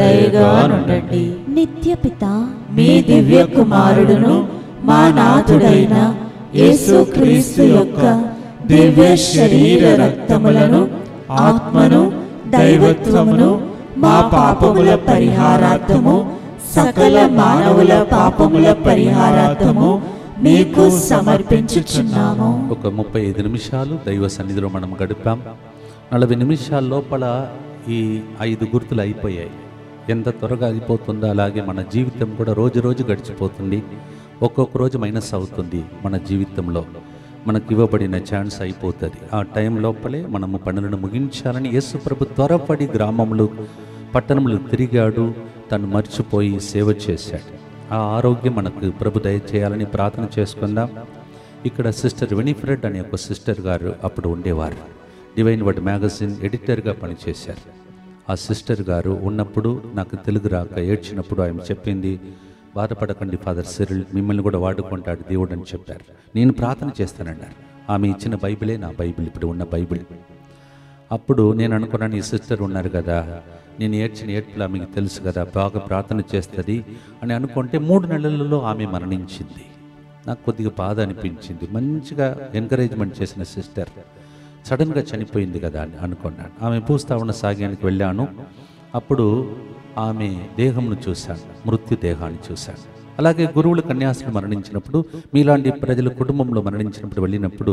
Speaker 1: దయగానుండండి
Speaker 3: నిత్యపిత
Speaker 4: మీ దివ్య కుమారుడును మా నాథుడైన యేసుక్రీస్తు యొక్క దివ్య శరీర రక్తములను ఆత్మను దైవత్వమును మా పాపముల పరిహారార్థము సకల మానవుల పాపముల పరిహారార్థము మీకు సమర్పించుచున్నాము
Speaker 1: ఒక ముప్పై ఐదు నిమిషాలు దైవ సన్నిధిలో మనం గడిపాం నలభై నిమిషాల లోపల ఈ ఐదు గుర్తులు అయిపోయాయి ఎంత త్వరగా అయిపోతుందో అలాగే మన జీవితం కూడా రోజు రోజు గడిచిపోతుంది ఒక్కొక్క రోజు మైనస్ అవుతుంది మన జీవితంలో మనకి ఇవ్వబడిన ఛాన్స్ అయిపోతుంది ఆ టైం లోపలే మనము పనులను ముగించాలని యేసు ప్రభు త్వరపడి గ్రామములు పట్టణములు తిరిగాడు తను మర్చిపోయి సేవ చేశాడు ఆ ఆరోగ్యం మనకు ప్రభు దయచేయాలని ప్రార్థన చేసుకుందాం ఇక్కడ సిస్టర్ వినిఫ్రెడ్ అనే ఒక సిస్టర్ గారు అప్పుడు ఉండేవారు డివైన్ వర్డ్ మ్యాగజిన్ ఎడిటర్గా పనిచేశారు ఆ సిస్టర్ గారు ఉన్నప్పుడు నాకు తెలుగు రాక ఏడ్చినప్పుడు ఆయన చెప్పింది బాధపడకండి ఫాదర్ సిరిల్ మిమ్మల్ని కూడా వాడుకుంటాడు దేవుడు అని చెప్పారు నేను ప్రార్థన చేస్తానన్నారు ఆమె ఇచ్చిన బైబిలే నా బైబిల్ ఇప్పుడు ఉన్న బైబిల్ అప్పుడు నేను అనుకున్నాను ఈ సిస్టర్ ఉన్నారు కదా నేను ఏడ్చిన ఏడ్పులు ఆమెకు తెలుసు కదా బాగా ప్రార్థన చేస్తుంది అని అనుకుంటే మూడు నెలలలో ఆమె మరణించింది నాకు కొద్దిగా బాధ అనిపించింది మంచిగా ఎంకరేజ్మెంట్ చేసిన సిస్టర్ సడన్గా చనిపోయింది కదా అని అనుకున్నాను ఆమె భూస్థాపన సాగానికి వెళ్ళాను అప్పుడు ఆమె దేహమును చూశాను మృత్యు దేహాన్ని చూశాను అలాగే గురువులు కన్యాసులు మరణించినప్పుడు మీలాంటి ప్రజల కుటుంబంలో మరణించినప్పుడు వెళ్ళినప్పుడు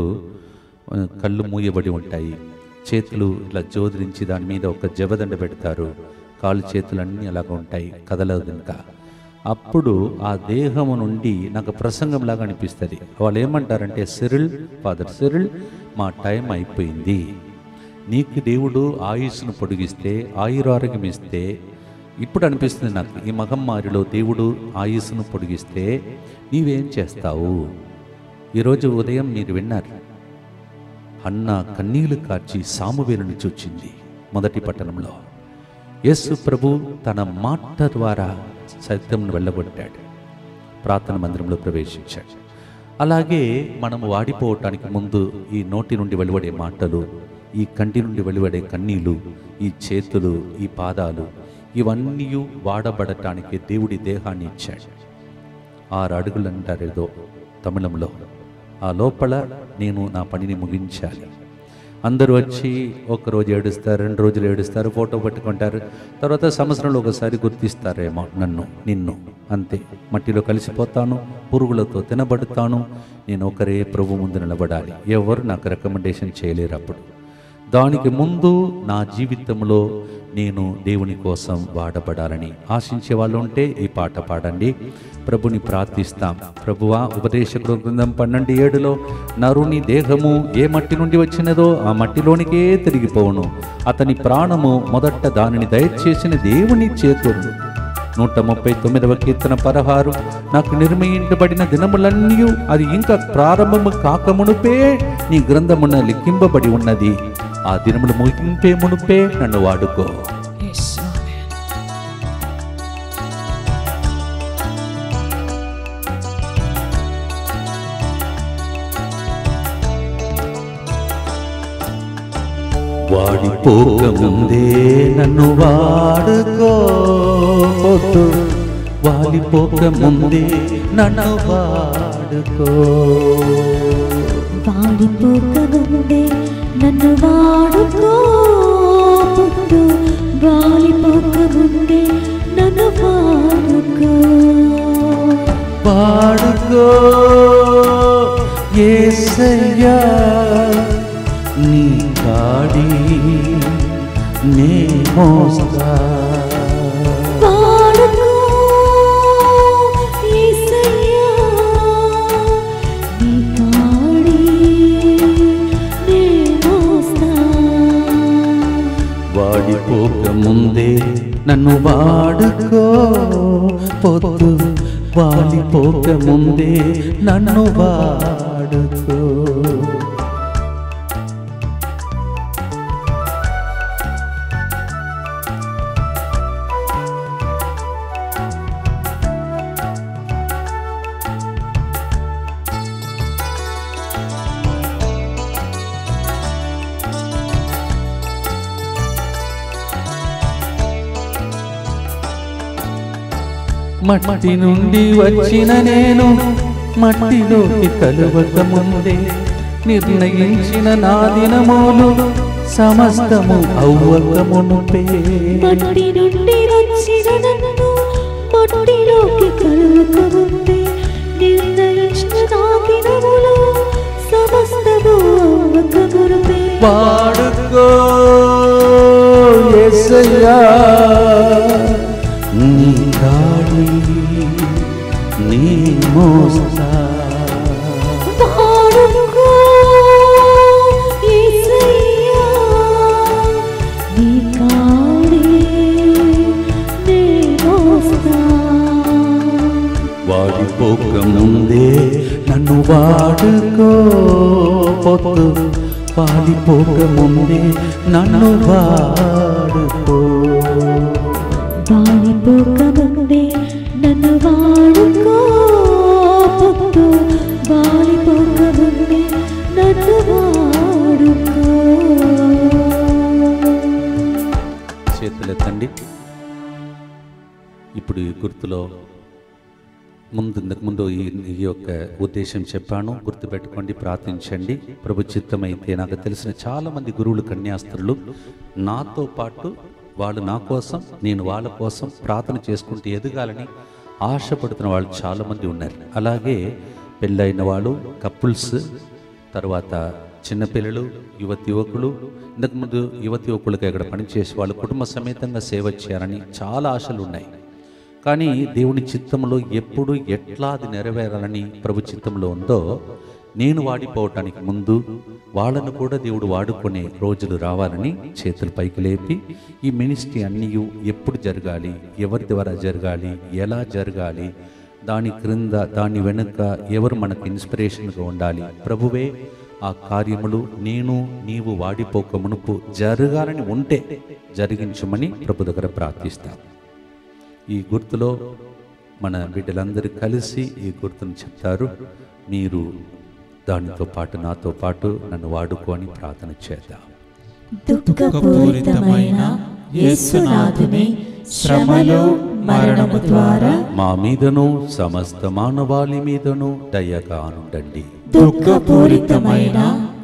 Speaker 1: ఆ, కళ్ళు మూయబడి ఉంటాయి చేతులు ఇలా జోదిరించి దాని మీద ఒక జవదండ పెడతారు కాళ్ళు చేతులన్నీ అలాగ ఉంటాయి కదలదు ఇంకా అప్పుడు ఆ దేహము నుండి నాకు ప్రసంగంలాగా అనిపిస్తుంది వాళ్ళు ఏమంటారంటే సిరిల్ ఫాదర్ సిరిల్ మా టైం అయిపోయింది నీకు దేవుడు ఆయుస్సును పొడిగిస్తే ఆయురారోగ్యం ఇస్తే ఇప్పుడు అనిపిస్తుంది నాకు ఈ మహమ్మారిలో దేవుడు ఆయుస్సును పొడిగిస్తే నీవేం చేస్తావు ఈరోజు ఉదయం మీరు విన్నారు అన్న కన్నీళ్లు కార్చి సామువేలుని చూచింది మొదటి పట్టణంలో యేసు ప్రభు తన మాట ద్వారా సత్యంను వెళ్ళగొట్టాడు ప్రార్థన మందిరంలో ప్రవేశించాడు అలాగే మనము వాడిపోవటానికి ముందు ఈ నోటి నుండి వెలువడే మాటలు ఈ కంటి నుండి వెలువడే కన్నీళ్ళు ఈ చేతులు ఈ పాదాలు ఇవన్నీ వాడబడటానికి దేవుడి దేహాన్ని ఇచ్చాడు ఆరు అడుగులు అంటారు ఏదో తమిళంలో ఆ లోపల నేను నా పనిని ముగించాలి అందరూ వచ్చి ఒక రోజు ఏడుస్తారు రెండు రోజులు ఏడుస్తారు ఫోటో పట్టుకుంటారు తర్వాత సంవత్సరంలో ఒకసారి గుర్తిస్తారేమో నన్ను నిన్ను అంతే మట్టిలో కలిసిపోతాను పురుగులతో తినబడతాను నేను ఒకరే ప్రభు ముందు నిలబడాలి ఎవరు నాకు రికమెండేషన్ చేయలేరు అప్పుడు దానికి ముందు నా జీవితంలో నేను దేవుని కోసం వాడబడాలని ఆశించే వాళ్ళు ఉంటే ఈ పాట పాడండి ప్రభుని ప్రార్థిస్తాం ప్రభువా ఉపదేశకుడు బృందం పన్నెండు ఏడులో నరుని దేహము ఏ మట్టి నుండి వచ్చినదో ఆ మట్టిలోనికే తిరిగిపోవును అతని ప్రాణము మొదట దానిని దయచేసిన దేవుని చేతుడు నూట ముప్పై తొమ్మిదవ కీర్తన పదహారు నాకు నిర్మయించబడిన దినములన్నీ అది ఇంకా ప్రారంభము కాకమునుపే నీ గ్రంథమున లిఖింపబడి ఉన్నది ఆ దినములు ముగింపే మునుపే నన్ను వాడుకో వాడిపోక ముందే నన్ను వాడుకో పొద్దు వాలిపోక ముందే నన్ను వాడుకో
Speaker 3: వాడిపోక ముందే నన్ను వాడుకో పొద్దు వాలిపోక ముందే నన్ను వాడుకో
Speaker 1: వాడుకో ఏసయ్యా నీ కాడి నే మోస్తా
Speaker 3: వాడుకో యేసయ్యా నీ కాడి నే మోస్తా
Speaker 1: వాడిపోక ముందే నన్ను వాడుకో పొద్దు వాడిపోక ముందే నన్ను వాడుకో మట్టి నుండి వచ్చిన నేను మట్టిలోకి కలువక ముందే నిర్ణయించిన నా దినములు సమస్తము అవ్వక మునుపే
Speaker 3: మట్టి నుండి వచ్చిన నన్ను మట్టిలోకి కలువక ముందే నిర్ణయించిన నా దినములు సమస్తము అవ్వక మునుపే
Speaker 1: వాడుకో యేసయ్యా నీ గాడి నీ మోస్తా
Speaker 3: వాడుకో యేసయ్యా నీ కాడే నే మోస్తా
Speaker 1: వాడిపోక ముందే నన్ను వాడుకో పొద్దు వాడిపోక ముందే నన్ను వాడుకో
Speaker 3: వాడిపోక ముందే నన్ను వాడుకో పొద్దు వాడిపోక ముందే నన్ను వాడుకో
Speaker 1: చేతులెత్తండి ఇప్పుడు ఈ గుర్తులో ముందు ఇంతకు ముందు ఈ ఈ యొక్క ఉద్దేశం చెప్పాను గుర్తుపెట్టుకోండి ప్రార్థించండి ప్రభు చిత్తమైతే నాకు తెలిసిన చాలా మంది గురువులు కన్యాస్త్రులు నాతో పాటు వాళ్ళు నా కోసం నేను వాళ్ళ కోసం ప్రార్థన చేసుకుంటూ ఎదగాలని ఆశపడుతున్న వాళ్ళు చాలామంది ఉన్నారు అలాగే పెళ్ళైన వాళ్ళు కపుల్స్ తర్వాత చిన్నపిల్లలు యువతి యువకులు ఇంతకుముందు యువతి యువకులకు ఇక్కడ పనిచేసే వాళ్ళు కుటుంబ సమేతంగా సేవ చేయాలని చాలా ఆశలు ఉన్నాయి కానీ దేవుని చిత్తంలో ఎప్పుడు ఎట్లా అది నెరవేరాలని ప్రభు చిత్తంలో ఉందో నేను వాడిపోవటానికి ముందు వాళ్ళను కూడా దేవుడు వాడుకునే రోజులు రావాలని చేతులు పైకి లేపి ఈ మినిస్ట్రీ అన్నీ ఎప్పుడు జరగాలి ఎవరి ద్వారా జరగాలి ఎలా జరగాలి దాని క్రింద దాని వెనుక ఎవరు మనకు ఇన్స్పిరేషన్గా ఉండాలి ప్రభువే ఆ కార్యములు నేను నీవు వాడిపోక మునుపు జరగాలని ఉంటే జరిగించమని ప్రభు దగ్గర ప్రార్థిస్తాను ఈ గుర్తులో మన బిడ్డలందరూ కలిసి ఈ గుర్తును చెప్తారు మీరు దానితో పాటు నాతో పాటు నన్ను వాడుకొని ప్రార్థన చేద్దాం
Speaker 3: దుఃఖపూరితమైన యేసునాథుని శ్రమలు
Speaker 4: మరణము ద్వారా
Speaker 1: మా మీదను సమస్త మానవాళి మీదను దయగానుండండి
Speaker 4: దుఃఖపూరితమైన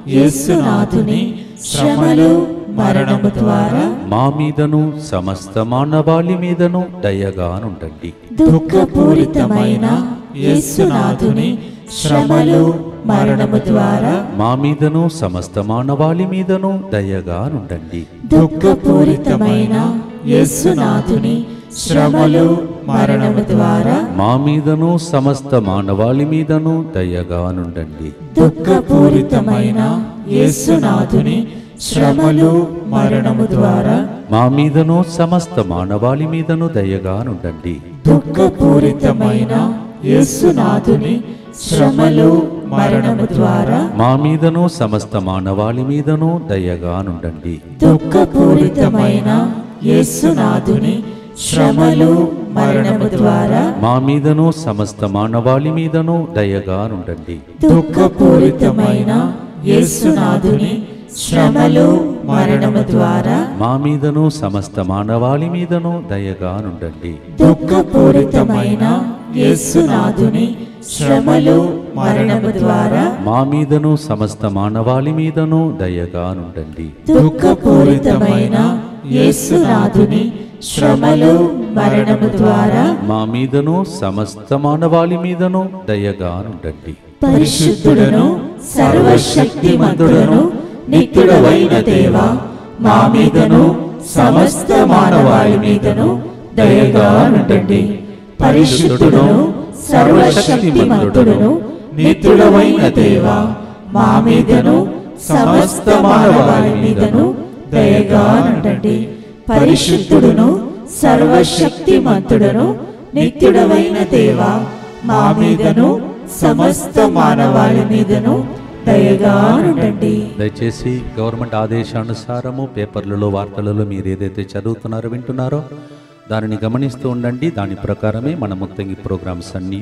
Speaker 4: యేసునాథుని శ్రమలు మరణము ద్వారా
Speaker 1: మా మీదను సమస్త మానవాళి మీదను దయగానుండండి
Speaker 4: దుఃఖపూరితమైన యేసునాథుని శ్రమలు మరణము ద్వారా
Speaker 1: మా మీదను సమస్త మానవాళి మీదను దయగానుండండి
Speaker 4: దుఃఖపూరితమైన యేసునాథుని శ్రమలు మరణము ద్వారా
Speaker 1: మా మీదను సమస్త మానవాళి మీదను దయగానుండండి
Speaker 4: దుఃఖపూరితమైన యేసునాథుని శ్రమలు మరణము ద్వారా
Speaker 1: మా మీదను సమస్త మానవాళి మీదను దయగానుండండి
Speaker 4: దుఃఖపూరితమైన యేసునాథుని శ్రమలు మరణము ద్వారా
Speaker 1: మా మీదను సమస్త మానవాళి మీదను దయగానుండండి
Speaker 4: దుఃఖపూరితమైన యేసునాథుని శ్రమలు మరణము ద్వారా
Speaker 1: మా మీదను సమస్త మానవాళి మీదను దయగానుండండి
Speaker 4: దుఃఖపూరితమైన యేసునాథుని శ్రమలు మరణము ద్వారా
Speaker 1: మా మీదను సమస్త మానవాళి మీదను దయగానుండండి
Speaker 4: దుఃఖపూరితమైన యేసునాథుని శ్రమలు మరణము ద్వారా
Speaker 1: మా మీదను సమస్త మానవాళి మీదను దయగానుండండి
Speaker 4: దుఃఖపూరితమైన యేసునాథుని శ్రమలు మరణము ద్వారా
Speaker 1: మా మీదను సమస్త మానవాళి మీదను దయగానుండండి
Speaker 4: పరిశుద్ధుడను సర్వశక్తిమంతుడను నిత్యుడవైన దేవ మా మీదను సమస్త మానవాళి మీదను దయగా నుండండి పరిశుద్ధుడను సర్వశక్తిమంతుడను నిత్యుడవైన దేవ మా మీదను సమస్త మానవాళి మీదను దయగా నుండండి పరిశుద్ధుడును సర్వశక్తిమంతుడను నిత్యుడవైన దేవ మా మీదను సమస్త మానవాళి మీదను దయగా నుండండి
Speaker 1: దయచేసి గవర్నమెంట్ ఆదేశానుసారము పేపర్లలో వార్తలలో మీరు ఏదైతే చదువుతున్నారో వింటున్నారో దానిని గమనిస్తూ ఉండండి దాని ప్రకారమే మన ముత్తంగి ప్రోగ్రామ్స్ అన్నీ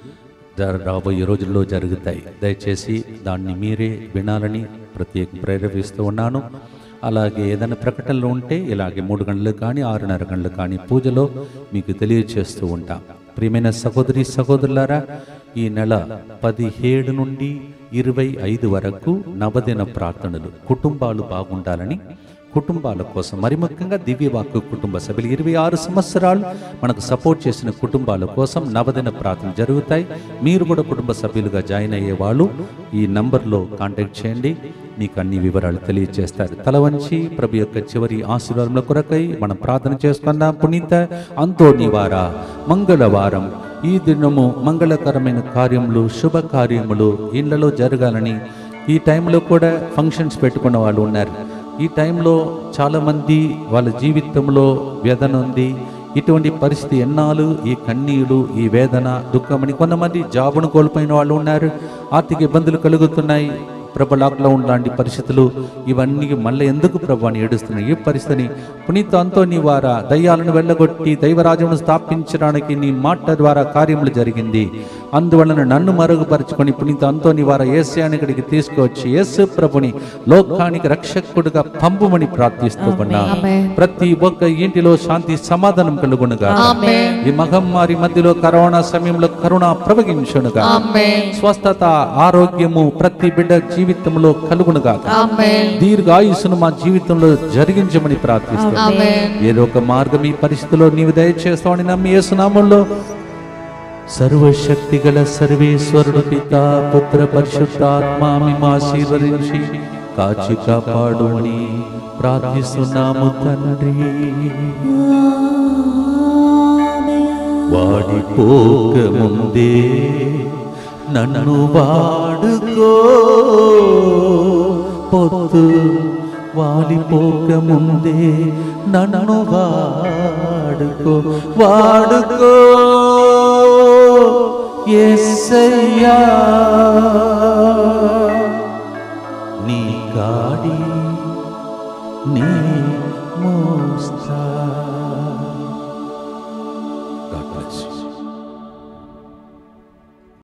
Speaker 1: రాబోయే రోజుల్లో జరుగుతాయి దయచేసి దాన్ని మీరే వినాలని ప్రత్యేక ప్రేరేపిస్తూ ఉన్నాను అలాగే ఏదైనా ప్రకటనలు ఉంటే ఇలాగే మూడు గంటలకు కానీ ఆరున్నర గంటలకు కానీ పూజలో మీకు తెలియచేస్తూ ఉంటాం ప్రియమైన సహోదరి సహోదరులారా ఈ నెల పదిహేడు నుండి ఇరవై ఐదు వరకు నవదిన ప్రార్థనలు కుటుంబాలు బాగుండాలని కుటుంబాల కోసం మరి ముఖ్యంగా దివ్యవాక్కు కుటుంబ సభ్యులు ఇరవై ఆరు సంవత్సరాలు మనకు సపోర్ట్ చేసిన కుటుంబాల కోసం నవదిన ప్రార్థనలు జరుగుతాయి మీరు కూడా కుటుంబ సభ్యులుగా జాయిన్ అయ్యే వాళ్ళు ఈ నంబర్లో కాంటాక్ట్ చేయండి మీకు అన్ని వివరాలు తెలియజేస్తారు తల వంచి ప్రభు యొక్క చివరి ఆశీర్వాదముల కొరకై మనం ప్రార్థన చేసుకున్నాం పునీత అంతోనివార మంగళవారం ఈ దినము మంగళకరమైన కార్యములు శుభ కార్యములు ఇళ్లలో జరగాలని ఈ టైంలో కూడా ఫంక్షన్స్ పెట్టుకున్న వాళ్ళు ఉన్నారు ఈ టైంలో చాలామంది వాళ్ళ జీవితంలో వ్యధన ఉంది ఇటువంటి పరిస్థితి ఎన్నాళ్ళు ఈ కన్నీళ్ళు ఈ వేదన దుఃఖమని కొంతమంది జాబును కోల్పోయిన వాళ్ళు ఉన్నారు ఆర్థిక ఇబ్బందులు కలుగుతున్నాయి ప్రభ లాక్డౌన్ లాంటి పరిస్థితులు ఇవన్నీ మళ్ళీ ఎందుకు ప్రభు అని ఏడుస్తున్నాయి ఈ పరిస్థితిని పునీత అంతోని వారా దయ్యాలను వెళ్ళగొట్టి దైవరాజ్యమును స్థాపించడానికి నీ మాట ద్వారా కార్యములు జరిగింది అందువలన నన్ను మరుగుపరుచుకొని పునీత అంతోని వారా ఏసియాని ఇక్కడికి తీసుకువచ్చి యేసు ప్రభుని లోకానికి రక్షకుడుగా పంపుమని ప్రార్థిస్తూ ఉన్నా ప్రతి ఒక్క ఇంటిలో శాంతి సమాధానం కలుగునుగా ఈ మహమ్మారి మధ్యలో కరోనా సమయంలో కరుణ ప్రవగించునుగా స్వస్థత ఆరోగ్యము ప్రతి బిడ్డ జీవితంలో కలుగునుగా దీర్ఘాయుసును మా జీవితంలో జరిగించమని ప్రార్థిస్తాం ఏదో ఒక మార్గం ఈ పరిస్థితిలో నీవు దయచేస్తావని నమ్మి యేసునామంలో సర్వశక్తి గల సర్వేశ్వరుడు పిత పుత్ర పరిశుద్ధాత్మ మేము ఆశీర్వదించి కాచి కాపాడు అని ప్రార్థిస్తున్నాము తండ్రి వాడిపోక ముందే నన్ను వాడుకో పొద్దు వాడిపోక ముందే నన్ను వాడుకో వాడుకో ఎస్సయ్యా నీ గాడి నీ మోస్తా God bless you.